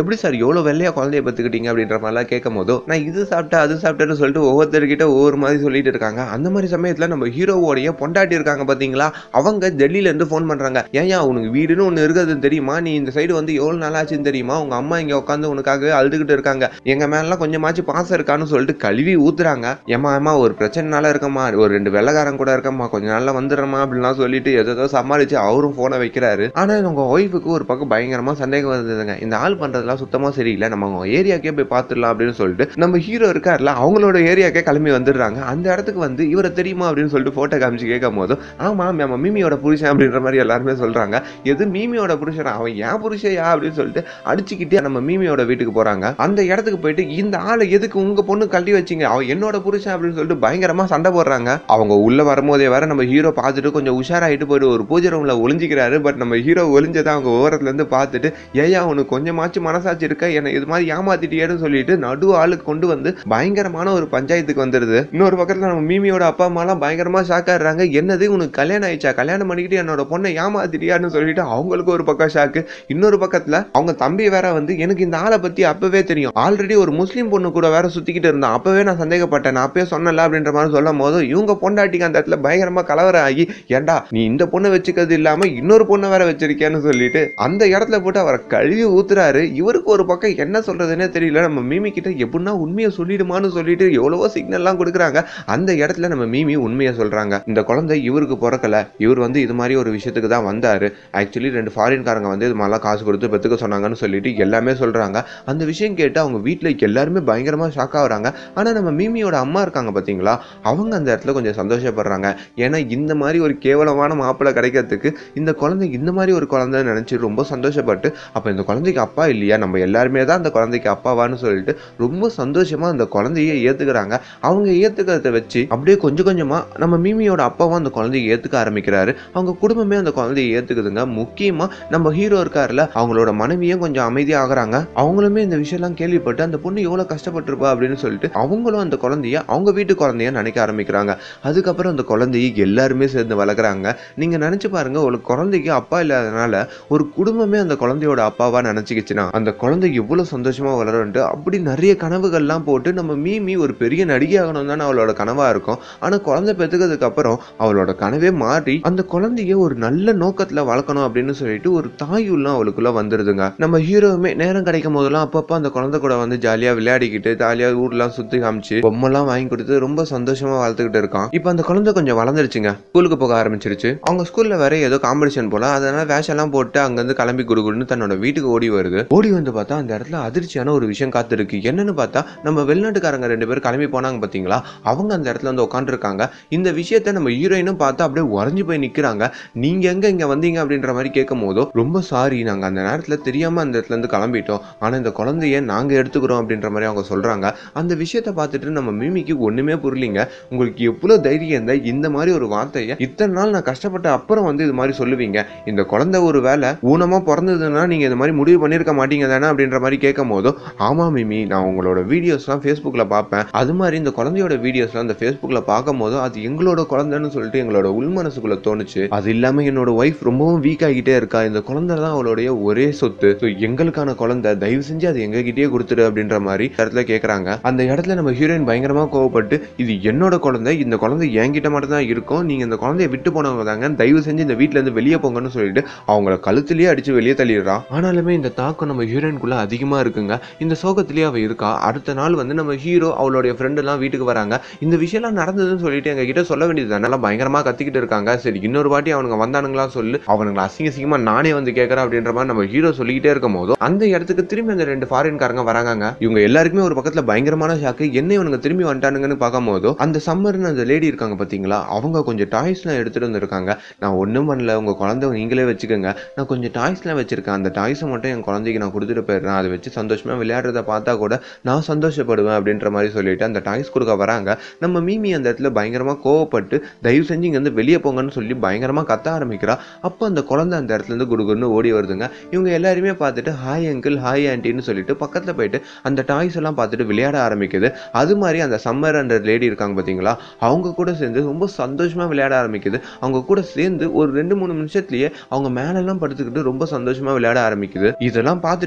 எவ்வளவு வெள்ளையா குழந்தைய பத்துக்கிட்டீங்க அப்படின்ற மாதிரிலாம் கேட்கும் போதோ நான் இது சாப்பிட்டேன் அது சாப்பிட்டேன்னு சொல்லிட்டு ஒவ்வொருத்தர்கிட்ட ஒவ்வொரு மாதிரி சொல்லிட்டு இருக்காங்க அந்த மாதிரி சமயத்துல நம்ம ஹீரோவோடைய பொண்டாட்டி இருக்காங்க பாத்தீங்களா அவங்க டெல்லியில இருந்து ஃபோன் பண்றாங்க ஏன்யா உனக்கு வீடுன்னு ஒண்ணு இருக்குதுன்னு தெரியுமா நீ இந்த சைடு வந்து எவ்வளவு நாள் ஆச்சுன்னு தெரியுமா உங்க அம்மா இங்க உட்காந்து உனக்காக அழுதுகிட்டு இருக்காங்க எங்க மேலாம் கொஞ்சமாச்சும் பாசம் இருக்கான்னு சொல்லிட்டு கழுவி ஊத்துறாங்க ஏமா ஏமா ஒரு பிரச்சனைனால இருக்கம்மா ஒரு ரெண்டு வெள்ளக்காரன் கூட இருக்கம்மா கொஞ்ச நாள்ல வந்துடுறமா அப்படின்லாம் சொல்லிட்டு ஏதோ சமாளிச்சு அவரும் போனை வைக்கிறாரு ஆனா உங்க ஒய்ஃபுக்கு ஒரு பக்கம் பயங்கரமா சந்தேகம் வந்ததுங்க இந்த ஆள் பண்றதெல்லாம் சுத்தமா சரியில்லை நம்ம அவங்க ஏரியாக்கே போய் பார்த்துடலாம் அப்படின்னு சொல்லிட்டு நம்ம ஹீரோ இருக்கார்ல அவங்களோட ஏரியாக்கே கிளம்பி வந்துடுறாங்க அந்த இடத்துக்கு வந்து இவரை தெரியுமா அப்படின்னு சொல்லிட்டு போட்டோ காமிச்சு கேட்கும் போதும் ஆமா நம்ம மீமியோட புருஷன் அப்படின்ற மாதிரி எல்லாருமே சொல்றாங்க எது மீமியோட புருஷன் அவன் ஏன் புருஷயா அப்படின்னு சொல்லிட்டு அடிச்சுக்கிட்டே நம்ம மீமியோட வீட்டுக்கு போறாங்க அந்த இடத்துக்கு போயிட்டு இந்த ஆளை எதுக்கு உங்க பொண்ணு கழட்டி வச்சீங்க அவன் என்னோட புருஷன் அப்படின்னு சொல்லிட்டு பயங்கரமா சண்டை போடுறாங்க அவங்க உள்ள வரும்போதே வேற நம்ம ஹீரோ பார்த்துட்டு கொஞ்சம் உஷாராயிட்டு போயிட்டு ஒரு பூஜை ரூம்ல ஒளிஞ்சிக்கிறாரு பட் நம்ம ஹீரோ ஒளிஞ்சதை அவங்க ஓரத்துல இருந்து பார்த்துட்டு ஏயா உனக்கு கொஞ்சமாச்சும் மனசாட்சி இருக்க என்னை இது மாதிரி ஏமாத்திட்டியேன்னு சொல்லிட்டு நடு ஆளுக்கு கொண்டு வந்து பயங்கரமான ஒரு பஞ்சாயத்துக்கு வந்துருது இன்னொரு பக்கத்துல நம்ம மீமியோட அப்பா அம்மாலாம் பயங்கரமா ஷாக் ஆடுறாங்க என்னது உனக்கு கல்யாணம் ஆயிடுச்சா கல்யாணம் பண்ணிக்கிட்டு என்னோட பொண்ணை ஏமாத்திட்டியான்னு சொல்லிட்டு அவங்களுக்கு ஒரு பக்கம் ஷாக்கு இன்னொரு பக்கத்துல அவங்க தம்பி வேற வந்து எனக்கு இந்த ஆளை பத்தி அப்பவே தெரியும் ஆல்ரெடி ஒரு முஸ்லீம் பொண்ணு கூட வேற சுத்திக்கிட்டு இருந்தான் அப்பவே நான் சந்தேகப்பட்டேன் நான் அப்பவே சொன்னல அப்படின்ற மாதிரி சொல்லும் போது இவங்க பொண்டாட்டிக்கு அந்த இடத்துல பயங்கரமா கலவரம் ஆகி ஏண்டா நீ இந்த பொண்ணை வச்சுக்கிறது இல்லாம இன்னொரு பொண்ணை வேற வச்சிருக்கேன்னு சொல்லிட்டு அந்த இடத்துல போட்டு அவரை கழுவி ஊத்துறாரு இவருக்கு ஒரு பக்கம் என்ன சொல்றதுன்னே தெரியல நம்ம மீமி கிட்ட எப்படின்னா உண்மையை சொல்லிடுமான்னு சொல்லிட்டு எவ்வளவோ சிக்னல்லாம் கொடுக்குறாங்க அந்த இடத்துல நம்ம மீமி உண்மையை சொல்றாங்க இந்த குழந்தை இவருக்கு பிறக்கல இவர் வந்து இது மாதிரி ஒரு விஷயத்துக்கு தான் வந்தாரு ஆக்சுவலி ரெண்டு ஃபாரின்காரங்க வந்து இது மாதிரிலாம் காசு கொடுத்து பெத்துக்க சொன்னாங்கன்னு சொல்லிட்டு எல்லாமே சொல்றாங்க அந்த விஷயம் கேட்டு அவங்க வீட்டில் எல்லாருமே பயங்கரமா ஷாக் ஆகுறாங்க ஆனா நம்ம மீமியோட அம்மா இருக்காங்க பாத்தீங்களா அவங்க அந்த இடத்துல கொஞ்சம் சந்தோஷப்படுறாங்க ஏன்னா இந்த மாதிரி ஒரு கேவலமான மாப்பிள்ளை கிடைக்கிறதுக்கு இந்த குழந்தை இந்த மாதிரி ஒரு குழந்தை நினைச்சு ரொம்ப சந்தோஷப்பட்டு அப்ப இந்த குழந்தைக்கு அப்பா இல்லையா நம்ம எல்லாருமே தான் அந்த குழந்தைக்கு அப்பாவான்னு சொல்லிட்டு ரொம்ப சந்தோஷமா அந்த குழந்தைய ஏத்துக்கிறாங்க அவங்க ஏத்துக்கிறத வச்சு அப்படியே கொஞ்சம் கொஞ்சமா நம்ம மீமியோட அப்பாவும் அந்த குழந்தைய ஏத்துக்க ஆரம்பிக்கிறாரு அவங்க குடும்பமே அந்த குழந்தைய ஏத்துக்குதுங்க முக்கியமா நம்ம ஹீரோ இருக்காருல அவங்களோட மனைவியும் கொஞ்சம் அமைதியா ஆகுறாங்க அவங்களுமே இந்த விஷயம்லாம் கேள்விப்பட்டு அந்த பொண்ணு எவ்வளவு கஷ்டப்பட்டிருப்பா அப்படின்னு சொல்லிட்டு அவங்களும் அந்த குழந்தைய அவங்க வீட்டு குழந்தைய நினைக்க ஆரம்பிக்கிறாங்க அதுக்கப்புறம் அந்த குழந்தைய எல்லாருமே சேர்ந்து வளர்க்குறாங்க நீங்க நினைச்சு பாருங்க ஒரு குழந்தைக்கு அப்பா இல்லாதனால ஒரு குடும்பமே அந்த குழந்தையோட அப்பாவா நினைச்சுக்கிச்சுன்னா அந்த குழந்தை எவ்வளவு சந்தோஷமா வளரும்ட்டு அப்படி நிறைய கனவுகள்லாம் போட்டு நம்ம மீமி ஒரு பெரிய நடிகை ஆகணும் தானே அவளோட கனவா இருக்கும் ஆனா குழந்தை பெத்துக்கிறதுக்கு அப்புறம் அவளோட கனவே மாறி அந்த குழந்தைய ஒரு நல்ல நோக்கத்துல வளர்க்கணும் அப்படின்னு சொல்லிட்டு ஒரு தாயுள்ளாம் அவளுக்குள்ள வந்துருதுங்க நம்ம ஹீரோவுமே நேரம் கிடைக்கும் போதெல்லாம் அப்பப்போ அந்த குழந்தை கூட வந்து ஜாலியா விளையாடிக்கிட்டு ஜாலியா ஊர்லாம் சுத்தி காமிச்சு பொம்மைலாம் வாங்கி கொடுத்து ரொம்ப சந்தோஷமா வளர்த்துக்கிட்டு இருக்கான் இப்போ அந்த குழந்தை கொஞ்சம் வளர்ந்துருச்சுங்க ஸ்கூலுக்கு போக ஆரம்பிச்சிருச்சு அவங்க ஸ்கூல்ல வேற ஏதோ காம்படிஷன் போல அதனால வேஷம்லாம் போட்டு அங்கிருந்து கிளம்பி குடுகுடுன்னு தன்னோட வீட்டுக்கு ஓடி வருது ஓடி வந்து பார்த்தா அந்த இடத்துல அதிர்ச்சியான ஒரு விஷயம் காத்திருக்கு என்னன்னு பார்த்தா நம்ம வெளிநாட்டுக்காரங்க ரெண்டு பேரும் கிளம்பி போனாங்க பாத்தீங்களா அவங்க அந்த இடத்துல வந்து உட்காந்துருக்காங்க இந்த விஷயத்த நம்ம ஹீரோயினும் பார்த்து அப்படியே உறைஞ்சு போய் நிக்கிறாங்க நீங்க எங்க இங்க வந்தீங்க அப்படின்ற மாதிரி கேட்கும் போதோ ரொம்ப சாரி நாங்க அந்த நேரத்துல தெரியாம அந்த இடத்துல இருந்து கிளம்பிட்டோம் ஆனா இந்த குழந்தைய நாங்க எடுத்துக்கிறோம் அப்படின்ற மாதிரி அவங்க சொல்றாங்க அந்த விஷயத்த பார்த்துட்டு நம்ம மிமிக்கு ஒண்ணுமே புரியலிங்க உங்களுக்கு எவ்வளவு தைரியம் இருந்தா இந்த மாதிரி ஒரு வார்த்தையை இத்தனை நாள் நான் கஷ்டப்பட்ட அப்புறம் வந்து இது மாதிரி சொல்லுவீங்க இந்த குழந்தை ஒரு வேலை ஊனமா பிறந்ததுன்னா நீங்க இந்த மாதிரி முடிவு பண்ணிருக்க மாட்டீங்க தானே அப்படின்ற மாதிரி கேட்கும் போதும் ஆமா மிமி நான் உங்களோட வீடியோஸ்லாம் ஃபேஸ்புக்கில் பார்ப்பேன் அது மாதிரி இந்த குழந்தையோட வீடியோஸ்லாம் இந்த ஃபேஸ்புக்கில் பார்க்கும் போது அது எங்களோட குழந்தைன்னு சொல்லிட்டு எங்களோட உள் மனசுக்குள்ள தோணுச்சு அது இல்லாம என்னோட ஒய்ஃப் ரொம்பவும் வீக் ஆகிட்டே இருக்கா இந்த குழந்தை தான் அவளுடைய ஒரே சொத்து ஸோ எங்களுக்கான குழந்தை தயவு செஞ்சு அது எங்ககிட்டயே கொடுத்துரு அப்படின்ற மாதிரி இடத்துல கேட்குறாங்க அந்த இடத்துல நம்ம ஹீரோயின் பயங்கரமா கோவப்பட்டு இது என்னோட குழந்தை இந்த குழந்தை என்கிட்ட மட்டும் தான் இருக்கும் நீங்க இந்த குழந்தைய விட்டு போனவங்க தாங்க தயவு செஞ்சு இந்த வீட்ல இருந்து வெளியே போங்கன்னு சொல்லிட்டு அவங்கள கழுத்துலயே அடிச்சு வெளியே தள்ளிடுறான் ஆனாலுமே இந்த தாக்கம் நம்ம ஹீரோயின்குள்ள அதிகமா இருக்குங்க இந்த சோகத்திலேயே அவ இருக்கா அடுத்த நாள் வந்து நம்ம ஹீரோ அவளுடைய ஃப்ரெண்ட் எல்லாம் வீட்டுக்கு வராங்க இந்த விஷயம்லாம் நடந்ததுன்னு சொல்லிட்டு எங்க கிட்ட சொல்ல வேண்டியது நல்லா பயங்கரமா கத்திக்கிட்டு இருக்காங்க சரி இன்னொரு வாட்டி அவனுங்க வந்தானுங்களா சொல்லு அவனுங்களை அசிங்க அசிங்கமா நானே வந்து கேட்கறேன் அப்படின்ற மாதிரி நம்ம ஹீரோ சொல்லிக்கிட்டே இருக்கும் போதும் அந்த இடத்துக்கு திரும்பி அந்த ரெண்டு ஃபாரின்காரங்க வராங்க இவங்க எல்லாருக்குமே ஒரு பக்கத்துல பயங்கரமான ஷாக்கு என்ன இவனுங்க திரும்பி வந்துட்டானுங்கன்னு பார்க்கும் போதும் அந்த சம்மர்னு அந்த லேடி இருக்காங்க பாத்தீங்களா அவங்க கொஞ்சம் டாய்ஸ்லாம் எடுத்துட்டு வந்திருக்காங்க நான் ஒன்றும் பண்ணல உங்க குழந்தை நீங்களே வச்சுக்கோங்க நான் கொஞ்சம் டாய்ஸ்லாம் வச்சிருக்கேன் அந்த டாய்ஸை மட்டும் என் குழந்தைக்கு நான் கொடுத்துட்டு போயிடுறேன் அதை வச்சு சந்தோஷமா விளையாடுறத பார்த்தா கூட நான் சந்தோஷப்படுவேன் அப்படின்ற மாதிரி சொல்லிட்டு அந்த டாய்ஸ் கொடுக்க வராங்க நம்ம மீமி அந்த இடத்துல பயங்கரமா கோவப்பட்டு தயவு செஞ்சு இங்க இருந்து வெளியே போங்கன்னு சொல்லி பயங்கரமா கத்த ஆரம்பிக்கிறா அப்போ அந்த குழந்தை அந்த இடத்துல இருந்து குடுகுன்னு ஓடி வருதுங்க இவங்க எல்லாருமே பார்த்துட்டு ஹாய் அங்கிள் ஹாய் ஆன்ட்டின்னு சொல்லிட்டு பக்கத்துல போயிட்டு அந்த டாய்ஸ் எல்லாம் பார்த்துட்டு விளையாட ஆரம்பிக்குது அது மாதிரி அந்த சம்மர் அந்த லேடி இருக்காங்க பாத்தீங்களா அவங்க கூட சேர்ந்து ரொம்ப சந்தோஷமா விளையாட ஆரம்பிக்குது அவங்க கூட சேர்ந்து ஒரு ரெண்டு மூணு நிமிஷத்துலயே அவங்க மேலெல்லாம் படுத்துக்கிட்டு ரொம்ப சந்தோஷமா விளையாட ஆரம்பிக்குது இதெல்லாம் பார்த்துட்டு நம்ம மீமி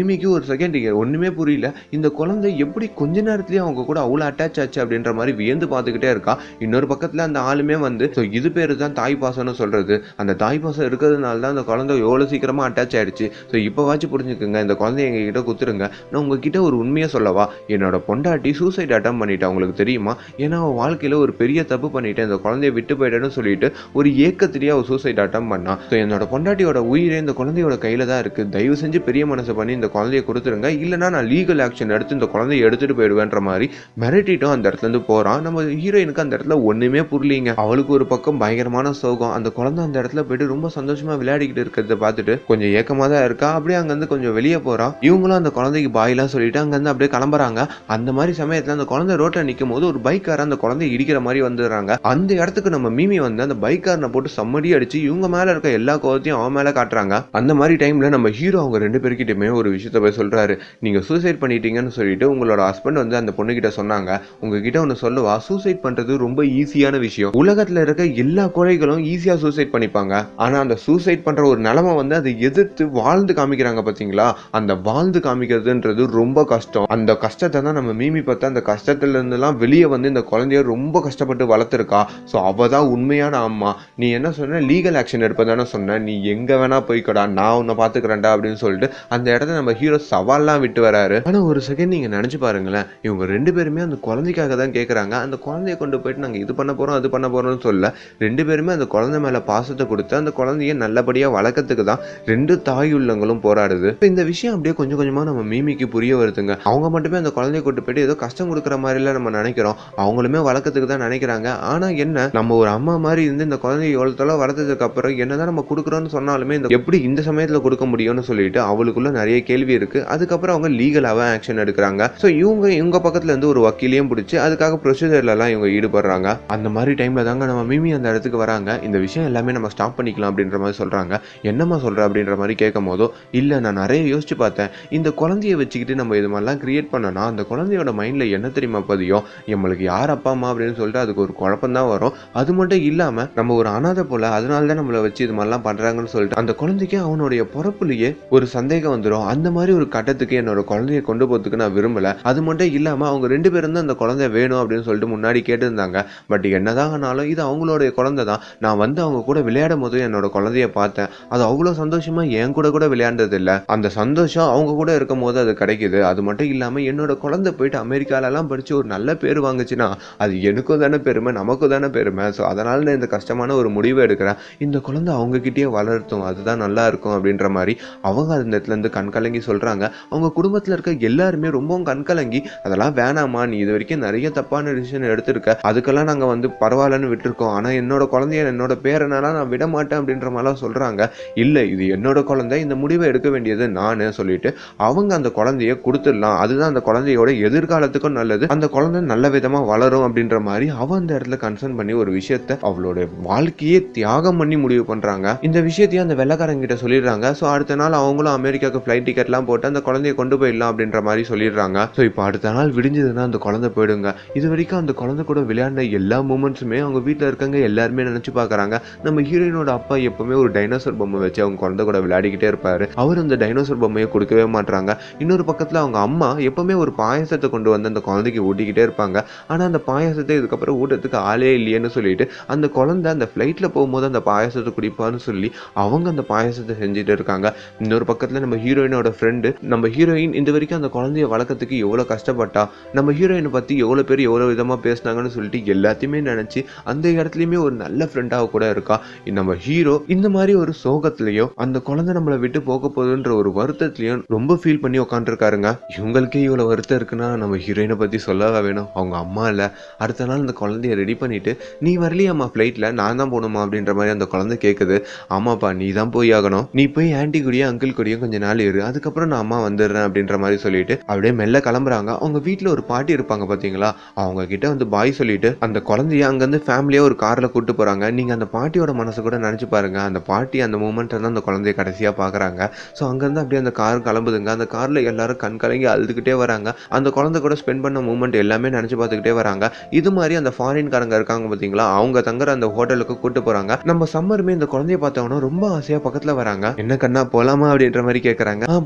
மிமிக்கு ஒரு செகண்ட் ஒண்ணுமே புரியல இந்த குழந்தை எப்படி கொஞ்ச நேரத்திலேயே அவங்க கூட அவ்வளோ அட்டாச் ஆச்சு அப்படின்ற மாதிரி வியந்து பார்த்துக்கிட்டே இருக்கா இன்னொரு பக்கத்துல அந்த ஆளுமே வந்து ஸோ இது பேரு தான் தாய் பாசம்னு சொல்றது அந்த தாய் பாசம் இருக்கிறதுனால தான் அந்த குழந்தை எவ்வளோ சீக்கிரமா அட்டாச் ஆயிடுச்சு ஸோ இப்போவாச்சும் புரிஞ்சுக்குங்க இந்த குழந்தைய எங்ககிட்ட குத்துருங்க நான் உங்ககிட்ட ஒரு உண்மையை சொல்லவா என்னோட பொண்டாட்டி சூசைட் அட்டம் பண்ணிட்டா உங்களுக்கு தெரியுமா ஏன்னா அவன் வாழ்க்கையில ஒரு பெரிய தப்பு பண்ணிட்டு இந்த குழந்தைய விட்டு போயிட்டேன்னு சொல்லிட்டு ஒரு ஏக்கத்திலேயே அவள் சூசைட் அட்டம் பண்ணா ஸோ என்னோட பொண்டாட்டியோட உயிரே இந்த குழந்தையோட கையில தான் இருக்கு தயவு செஞ்சு பெரிய மனசு பண்ணி இந்த குழந்தைய கொடுத்துருங்க இல்லைன்னா நான் லீகல் ஆக்ஷன் எடுத்து இந்த குழந்தைய எடுத்துட்டு போயிடுவேன்ற மாதிரி மிரட்டிட்டும் அந்த இடத்துல இருந்து போறான் நம்ம ஹீரோயினுக்கு அந்த இடத்துல ஒண்ணுமே புரியலீங்க அவளுக்கு ஒரு பக்கம் பயங்கரமான சோகம் அந்த குழந்தை அந்த இடத்துல போயிட்டு ரொம்ப சந்தோஷமா விளையாடிக்கிட்டு இருக்கிறத பார்த்துட்டு கொஞ்சம் ஏக்கமா தான் இருக்கா அப்படியே அங்கிருந்து கொஞ்சம் வெளியே போறான் இவங்களும் அந்த குழந்தைக்கு பாய்லாம் சொல்லிட்டு அங்கிருந்து அப்படியே கிளம்புறாங்க அந்த மாதிரி சமயத்துல அந்த குழந்தை ரோட்ல நிற்கும் போது ஒரு பைக்கார அந்த குழந்தைய இடிக்கிற மாதிரி வந்துடுறாங்க அந்த இடத்துக்கு நம்ம மீமி வந்து அந்த பைக்காரனை போட்டு சம்மடி அடிச்சு இவங்க மேல இருக்க எல்லா கோவத்தையும் அவன் மேல காட்டுறாங்க அந்த மாதிரி டைம்ல நம்ம ஹீரோ அவங்க ரெண்டு பேர்கிட்டயுமே ஒரு விஷயத்த போய் சொல்றாரு நீங்க சூசைட் பண்ணிட்டீங்கன்னு சொல்லிட்டு உங்களோட ஹஸ்பண்ட் வந்து அந்த பொண்ணுகிட்ட சொன்னாங்க உங்ககிட்ட ஒன்று சொல்லுவா சூசைட் பண்றது ரொம்ப ஈஸியான விஷயம் உலகத்துல இருக்க எல்லா குறைகளும் ஈஸியா சூசைட் பண்ணிப்பாங்க ஆனா அந்த சூசைட் பண்ற ஒரு நிலைமை வந்து அதை எதிர்த்து வாழ்ந்து காமிக்கிறாங்க பாத்தீங்களா அந்த வாழ்ந்து காமிக்கிறதுன்றது ரொம்ப கஷ்டம் அந்த கஷ்டத்தை தான் நம்ம மீமி பார்த்தா அந்த கஷ்டத்துல இருந்தெல்லாம் வெளியே வந்து இந்த குழந்தைய ரொம்ப கஷ்டப்பட்டு வளர்த்துருக்கா ஸோ அவ தான் உண்மையான அம்மா நீ என்ன சொன்ன லீகல் ஆக்ஷன் எடுப்பதானே சொன்ன நீ எங்க வேணா போய்க்கடா நான் உன்னை பாத்துக்கிறேன்டா அப்படின்னு சொல்லிட்டு அந்த இடத்த நம்ம ஹீரோ சவால்லாம் விட்டு வராரு ஆனா ஒரு செகண்ட் நீங்க நினைச்சு பாருங்களேன் இவங்க ரெண்டு பேருமே அந்த குழந்தைக்காக தான் கேக்குறாங்க அந்த குழந்தைய கொண்டு போயிட்டு நாங்க இது பண்ண போறோம் அது பண்ண போறோம்னு சொல்ல ரெண்டு பேருமே அந்த குழந்தை மேல பாசத்தை கொடுத்து அந்த குழந்தைய நல்லபடியா வளர்க்கறதுக்கு தான் ரெண்டு தாய் உள்ளங்களும் போராடுது இப்ப இந்த விஷயம் அப்படியே கொஞ்சம் கொஞ்சமா நம்ம மீமிக்கு புரிய வருதுங்க அவங்க மட்டுமே அந்த குழந்தைய கொண்டு போயிட்டு ஏதோ கஷ்டம் கொடுக்குற மாதிரில நம்ம நினைக்கிறோம் அவங்களுமே வளர்க்கறதுக்கு தான் நினைக்கிறாங்க ஆனா என்ன நம்ம ஒரு அம்மா மாதிரி இருந்து இந்த குழந்தைய எவ்வளவு தொலை வளர்த்ததுக்கு அப்புறம் என்னதான் நம்ம கொடுக்குறோம்னு சொன்னாலுமே இந்த எப்படி இந்த சமயத்துல கொடுக்க முடியும்னு சொல்லிட்டு அவளுக்குள்ள நிறைய கேள்வி இருக்கு அதுக்கப்புறம் அவங்க லீகலாவே ஆக்ஷன் எடுக்கிறாங்க ஸோ இவங்க இவங்க பக்கத்துல இருந்து ஒரு வக்கீலையும் பிடிச்சி அதுக்காக ப்ரொசீஜர்ல எல்லாம் இவங்க ஈடுபடுறாங்க அந்த மாதிரி டைம்ல தாங்க நம்ம மிமி அந்த இடத்துக்கு வராங்க இந்த விஷயம் எல்லாமே நம்ம ஸ்டாப் பண்ணிக்கலாம் அப்படின்ற மாதிரி சொல்றாங்க என்னம்மா சொல்ற அப்படின்ற மாதிரி கேட்கும் போதோ இல்ல நான் நிறைய யோசிச்சு பார்த்தேன் இந்த குழந்தைய வச்சுக்கிட்டு நம்ம இது மாதிரிலாம் கிரியேட் பண்ணோம்னா அந்த குழந்தையோட மைண்ட்ல என்ன தெரியுமா பதியும் நம்மளுக்கு யார் அப்பா அம்மா அப்படின்னு சொல்லிட்டு அதுக்கு ஒரு குழப்பம் தான் வரும் அது மட்டும் இல்லாம நம்ம ஒரு அனாதை போல அதனால தான் நம்மளை வச்சு இது மாதிரிலாம் பண்றாங்கன்னு சொல்லிட்டு அந்த குழந்தைக்கு அவனுடைய பிறப்புலயே ஒரு சந்தேகம் வந்துடும் அந்த மாதிரி ஒரு கட்டத்துக்கு என்னோட குழந்தைய கொண்டு போறதுக்கு நான் விரும்பல அது மட்டும் இல்லாம அவங்க ரெண்டு பேரும் தான் அந்த குழந்தை வேணும் அப்படின்னு சொல்லிட்டு முன்னாடி கேட்டிருந்தாங்க பட் என்னதான் ஆனாலும் இது அவங்களுடைய குழந்தை தான் நான் வந்து அவங்க கூட விளையாடும் போது என்னோட குழந்தைய பார்த்தேன் அது அவ்வளோ சந்தோஷமா என் கூட கூட விளையாண்டது இல்ல அந்த சந்தோஷம் அவங்க கூட இருக்கும் போது அது கிடைக்குது அது மட்டும் இல்லாம என்னோட குழந்தை போயிட்டு அமெரிக்கால எல்லாம் படிச்சு ஒரு நல்ல பேர் வாங்குச்சுன்னா அது எனக்கும் தானே பெருமை நமக்கும் தானே பெருமை ஸோ அதனால நான் இந்த கஷ்டமான ஒரு முடிவை எடுக்கிறேன் இந்த குழந்தை அவங்க கிட்டயே வளர்த்தும் அதுதான் நல்லா இருக்கும் அப்படின்ற மாதிரி அவங்க அந்த இடத்துல இருந்து கண் கலங்கி சொல்றாங்க அவங்க குடும்பத்துல இருக்க எல்லாருமே ரொம்பவும் கண் கலங்கி அதெல்லாம் வேணாமா நீ இது வரைக்கும் நிறைய தப்பான டிசிஷன் எடுத்திருக்க அதுக்கெல்லாம் நாங்க வந்து பரவாயில்லன்னு விட்டுருக்கோம் ஆனா என்னோட குழந்தைய என்னோட பேரனாலாம் நான் விட மாட்டேன் அப்படின்ற மாதிரிலாம் சொல்றாங்க இல்ல இது என்னோட குழந்தை இந்த முடிவை எடுக்க வேண்டியது நானு சொல்லிட்டு அவங்க அந்த குழந்தைய கொடுத்துடலாம் அதுதான் அந்த குழந்தையோட எதிர்காலத்துக்கும் நல்லது அந்த குழந்தை நல்ல விதமா வளரும் அப்படின்ற மாதிரி அவ அந்த இடத்துல கன்சர்ன் பண்ணி ஒரு விஷயத்த அவளோட வாழ்க்கையே தியாகம் பண்ணி முடிவு பண்றாங்க இந்த விஷயத்தையும் அந்த வெள்ளக்காரங்கிட்ட சொல்லிடுறாங்க ஸோ அடுத்த நாள் அவங்களும் அமெரிக்காவுக்கு ஃப்ளைட் டிக்கெட்லாம் போட்டு அந்த குழந்தைய கொண்டு போயிடலாம் அப்படின்ற மாதிரி சொல்லிடுறாங்க ஸோ இப்போ அடுத்த நாள் விடிஞ்சதுன்னா அந்த குழந்தை போயிடுங்க இது வரைக்கும் அந்த குழந்தை கூட விளையாடின எல்லா மூமெண்ட்ஸுமே அவங்க வீட்டில் இருக்கவங்க எல்லாருமே நினைச்சு பார்க்கறாங்க நம்ம ஹீரோயினோட அப்பா எப்பவுமே ஒரு டைனோசர் பொம்மை வச்சு அவங்க குழந்தை கூட விளையாடிக்கிட்டே இருப்பாரு அவர் அந்த டைனோசர் பொம்மையை கொடுக்கவே மாட்றாங்க இன்னொரு பக்கத்துல அவங்க அம்மா எப்பவுமே ஒரு பாயசத்தை கொண்டு வந்து அந்த குழந்தைக்கு ஊட்டிக்கிட்டே இருப்பாங்க ஆனா அந்த பாயசத்தை இதுக்கப்புறம் ஊட்டத்துக்கு ஆளே இல்லையேன்னு சொல்லிட்டு அந்த குழந்தை அந்த ஃப்ளைட்ல போகும்போது அந்த பாயசத்தை குடிப்பான்னு சொல்லி அவங்க அந்த பாயசத்தை செஞ்சுட்டு இருக்காங்க இன்னொரு பக்கத்துல நம்ம ஹீரோயினோட ஃப்ரெண்டு நம்ம ஹீரோயின் இந்த வரைக்கும் அந்த குழந்தைய வளர்க்கறதுக்கு எவ்வளவு கஷ்டப்பட்டா நம்ம ஹீரோயினை பத்தி எவ்வளவு பேர் எவ்வளவு விதமா பேசுனாங்கன்னு சொல்லிட்டு எல்லாத்தையுமே நினைச்சு அந்த இடத்துலயுமே ஒரு நல்ல ஃப்ரெண்டாக கூட இருக்கா நம்ம ஹீரோ இந்த மாதிரி ஒரு சோகத்திலயோ அந்த குழந்தை நம்மளை விட்டு போக போகுதுன்ற ஒரு வருத்தத்திலயும் ரொம்ப ஃபீல் பண்ணி உட்காந்துருக்காருங்க இவங்களுக்கே இவ்வளவு வருத்தம் இருக்குன்னா நம்ம ஹீரோயினை பத்தி சொல்லவா வேணும் அவங்க அம்மா இல்ல அடுத்த நாள் அந்த குழந்தைய ரெடி பண்ணிட்டு நீ வரலையாம்மா ஃப்ளைட்ல நான் தான் போகணுமா அப்படின்ற மாதிரி அந்த குழந்தை கேக்குது ஆமாப்பா நீ தான் போய் ஆகணும் நீ போய் ஆன்டி கூடயும் அங்கிள் கூடயும் கொஞ்ச நாள் இரு அதுக்கப்புறம் நான் அம்மா வந்துடுறேன் அப்படின்ற மாதிரி சொல்லிட்டு அப்படியே மெல்ல கிளம்புறாங்க அவங்க வீட்ல ஒரு பாட்டி இருப்பாங்க பாத்தீங்களா அவங்க கிட்ட வந்து பாய் சொல்லிட்டு அந்த குழந்தைய அங்கிருந்து ஃபேமிலியா ஒரு கார்ல கூட்டு போறாங்க நீங்க அந்த பாட்டியோட மனசு கூட நினைச்சு பாருங்க அந்த பாட்டி அந்த மூமெண்ட் தான் அந்த குழந்தைய கடைசியா பாக்குறாங்க ஸோ அங்கிருந்து அப்படியே அந்த கார் கிளம்புதுங்க அந்த கார்ல எல்லாரும் கண் கலங்கி அழுதுகிட்டே வராங்க அந்த குழந்தை கூட ஸ்பெண்ட் பண்ண மூமெண்ட் எல்லாமே நினைச்சு பார்த்துக்கிட்டே வராங்க இது மாதிரி அந்த ஃபாரின்காரங்க இருக்காங்க பாத்தீங்களா அவங்க தங்குற அந்த ஹோட்டலுக்கு கூட்டு போறாங்க நம்ம சம்மருமே இந்த குழந்தைய பார்த்தவனும் ரொம்ப ஆசையா பக்கத்துல வராங்க என்ன கண்ணா போலாமா அப்படின்ற மாதிரி கேக்குறாங்க ஆ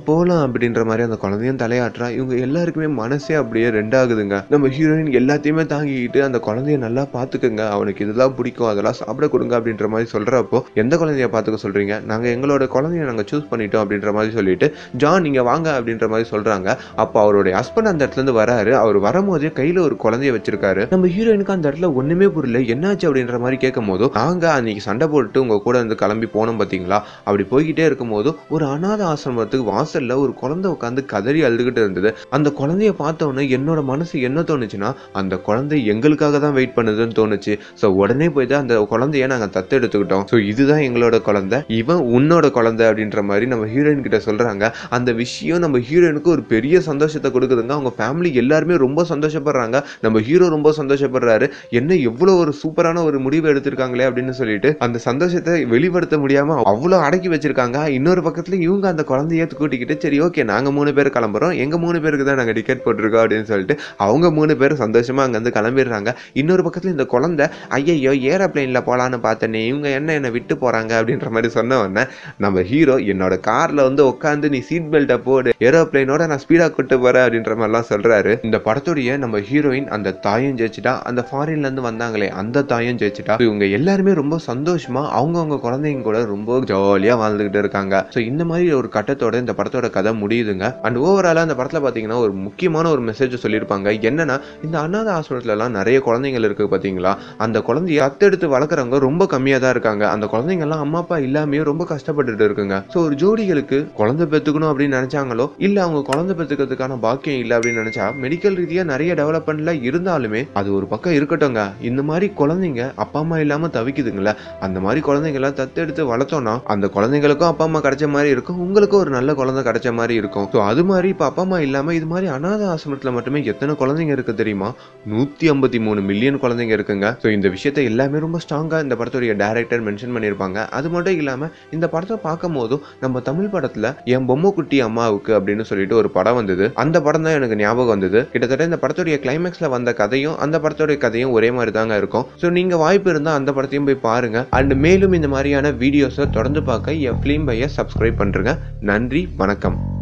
போலாம் அப்படின்ற மாதிரி அந்த குழந்தையும் தலையாட்டுறா இவங்க எல்லாருக்குமே மனசே அப்படியே ரெண்டாகுதுங்க நம்ம ஹீரோயின் எல்லாத்தையுமே தாங்கிக்கிட்டு அந்த குழந்தைய நல்லா பாத்துக்கங்க அவனுக்கு இதெல்லாம் பிடிக்கும் அதெல்லாம் சாப்பிட கொடுங்க அப்படின்ற மாதிரி சொல்றப்போ எந்த குழந்தைய பாத்துக்க சொல்றீங்க நாங்க எங்களோட குழந்தைய நாங்க சூஸ் பண்ணிட்டோம் அப்படின்ற மாதிரி சொல்லிட்டு ஜான் நீங்க வாங்க அப்படின்ற மாதிரி சொல்றாங்க அப்போ அவருடைய ஹஸ்பண்ட் அந்த இடத்துல இருந்து வராரு அவர் வரும்போதே கையில ஒரு குழந்தைய வச்சிருக்காரு நம்ம ஹீரோயினுக்கு அந்த இடத்துல ஒண்ணுமே புரியல என்னாச்சு அப்படின்ற மாதிரி கேட்கும் போது நாங்க அன்னைக்கு சண்டை போட்டு உங்க கூட வந்து கிளம்பி போனோம் பாத்தீங்களா அப்படி போய்கிட்டே இருக்கும்போது ஒரு அனாத ஆசிரமத்துக்கு வாசல்ல ஒரு குழந்தை உட்காந்து கதறி அழுதுகிட்டு இருந்தது அந்த குழந்தைய பார்த்த உடனே என்னோட மனசு என்ன தோணுச்சுன்னா அந்த குழந்தை எங்களுக்காக தான் வெயிட் பண்ணுதுன்னு தோணுச்சு ஸோ உடனே போய் தான் அந்த குழந்தைய நாங்க தத்தெடுத்துக்கிட்டோம் ஸோ இதுதான் எங்களோட குழந்தை இவன் உன்னோட குழந்தை அப்படின்ற மாதிரி நம்ம ஹீரோயின் கிட்ட சொல்றாங்க அந்த விஷயம் நம்ம ஹீரோயினுக்கு ஒரு பெரிய சந்தோஷத்தை கொடுக்குதுங்க அவங்க ஃபேமிலி எல்லாருமே ரொம்ப சந்தோஷப்படுறாங்க நம்ம ஹீரோ ரொம்ப சந்தோஷப்படுறாரு என்ன எவ்வளவு ஒரு சூப்பரான ஒரு முடிவு எடுத்திருக்காங்களே அப்படின்னு சொல்லிட்டு அந்த சந்தோஷத்தை வெளிப்படுத்த முடியாம அவ்வளவு அடக்கி வச்சிருக்காங்க இன்னொரு பக்கத்துல இவங்க அந்த குழந்தைய கூட்டிக்கிட்டு சரி ஓகே நாங்க மூணு பேர் கிளம்புறோம் எங்க மூணு பேருக்கு தான் நாங்க டிக்கெட் போட்டிருக்கோம் அப்படின்னு சொல்லிட்டு அவங்க மூணு பேர் சந்தோஷமா அங்க இருந்து கிளம்பிடுறாங்க இன்னொரு பக்கத்துல இந்த குழந்தை ஐயையோ ஏரோப்ளைன்ல போலான்னு பார்த்தனே இவங்க என்ன என்னை விட்டு போறாங்க அப்படின்ற மாதிரி சொன்ன உடனே நம்ம ஹீரோ என்னோட கார்ல வந்து உட்காந்து நீ சீட் பெல்ட்டை போடு ஏரோப்ளைனோட நான் ஸ்பீடா கூட்டு போறேன் அப்படின்ற மாதிரிலாம் சொல்றாரு இந்த படத்துடைய நம்ம ஹீரோயின் அந்த தாயும் ஜெயிச்சிட்டா அந்த ஃபாரின்ல இருந்து வந்தாங்களே அந்த தாயும் ஜெயிச்சிட்டா இவங்க எல்லாருமே ரொம்ப சந்தோஷமா அவங்கவங்க குழந்தைங்க கூட ரொம்ப ஜாலியா வாழ்ந்துகிட்டு இருக்காங்க ஸோ இந்த மாதிரி ஒரு கட்டத்தோட இந்த படத்தோட கதை முடியுதுங்க அண்ட் ஓவராலா அந்த படத்துல பாத்தீங்கன்னா ஒரு முக்கியமான ஒரு மெசேஜ் சொல்லியிருப்பாங்க என்னன்னா இந்த அனாத ஆசிரமத்துல எல்லாம் நிறைய குழந்தைகள் இருக்கு பாத்தீங்களா அந்த குழந்தைய தத்தெடுத்து வளர்க்குறவங்க ரொம்ப கம்மியா தான் இருக்காங்க அந்த குழந்தைங்க எல்லாம் அம்மா அப்பா இல்லாமயே ரொம்ப கஷ்டப்பட்டுட்டு இருக்குங்க ஸோ ஒரு ஜோடிகளுக்கு குழந்தை பெத்துக்கணும் அப்படின்னு நினைச்சாங்களோ இல்ல அவங்க குழந்தை பெத்துக்கிறதுக்கான பாக்கியம் இல்லை அப்படின்னு நினைச்சா மெடிக்கல் ரீதியா நிறைய டெவலப்மெண்ட்ல இருந்தாலுமே அது ஒரு பக்கம் இருக்கட்டும்ங்க இந்த மாதிரி குழந்தைங்க அப்பா அம்மா இல்லாம தவிக்குதுங்களே அந்த மாதிரி குழந்தைங்களை தத்தெடுத்து வளர்த்தோம்னா அந்த குழந்தைங்களுக்கும் அப்பா அம்மா கிடைச்ச மாதிரி இருக்கும் உங்களுக்கும் ஒரு நல்ல குழந்தை கிடைச்ச மாதிரி இருக்கும் ஸோ அது மாதிரி இப்போ அப்பா அம்மா இல்லாம இது மாதிரி அனாத ஆசிரமத்துல மட்டுமே எத்தனை குழந்தைங்க இருக்கு தெரியுமா நூத்தி ஐம்பத்தி மூணு மில்லியன் குழந்தைங்க இருக்குங்க ஸோ இந்த விஷயத்தை எல்லாமே ரொம்ப ஸ்ட்ராங்கா இந்த படத்துடைய டைரக்டர் மென்ஷன் பண்ணியிருப்பாங்க அது மட்டும் இல்லாம இந்த படத்தை பார்க்கும் போதும் நம்ம தமிழ் படத்துல என் பொம்மை குட்டி அம்மாவுக்கு அப்படின்னு சொல்லிட்டு ஒரு படம் வந்தது அந்த படம் தான் எனக்கு ஞாபகம் வந்தது கிட்டத்தட்ட இந்த படத்துடைய கிளைமேக்ஸ்ல வந்த கதையும் அந்த படத்துடைய கதையும் ஒரே மாதிரி தாங்க இருக்கும் ஸோ நீங்க வாய்ப்பு இருந்தா அந்த படத்தையும் போய் பாருங்க அண்ட் மேலும் இந்த மாதிரியான வீடியோஸை தொடர்ந்து பார்க்க என் ஃபிலிம் பையை சப்ஸ்கிரைப் பண்ணுறேங்க நன்றி வணக்கம்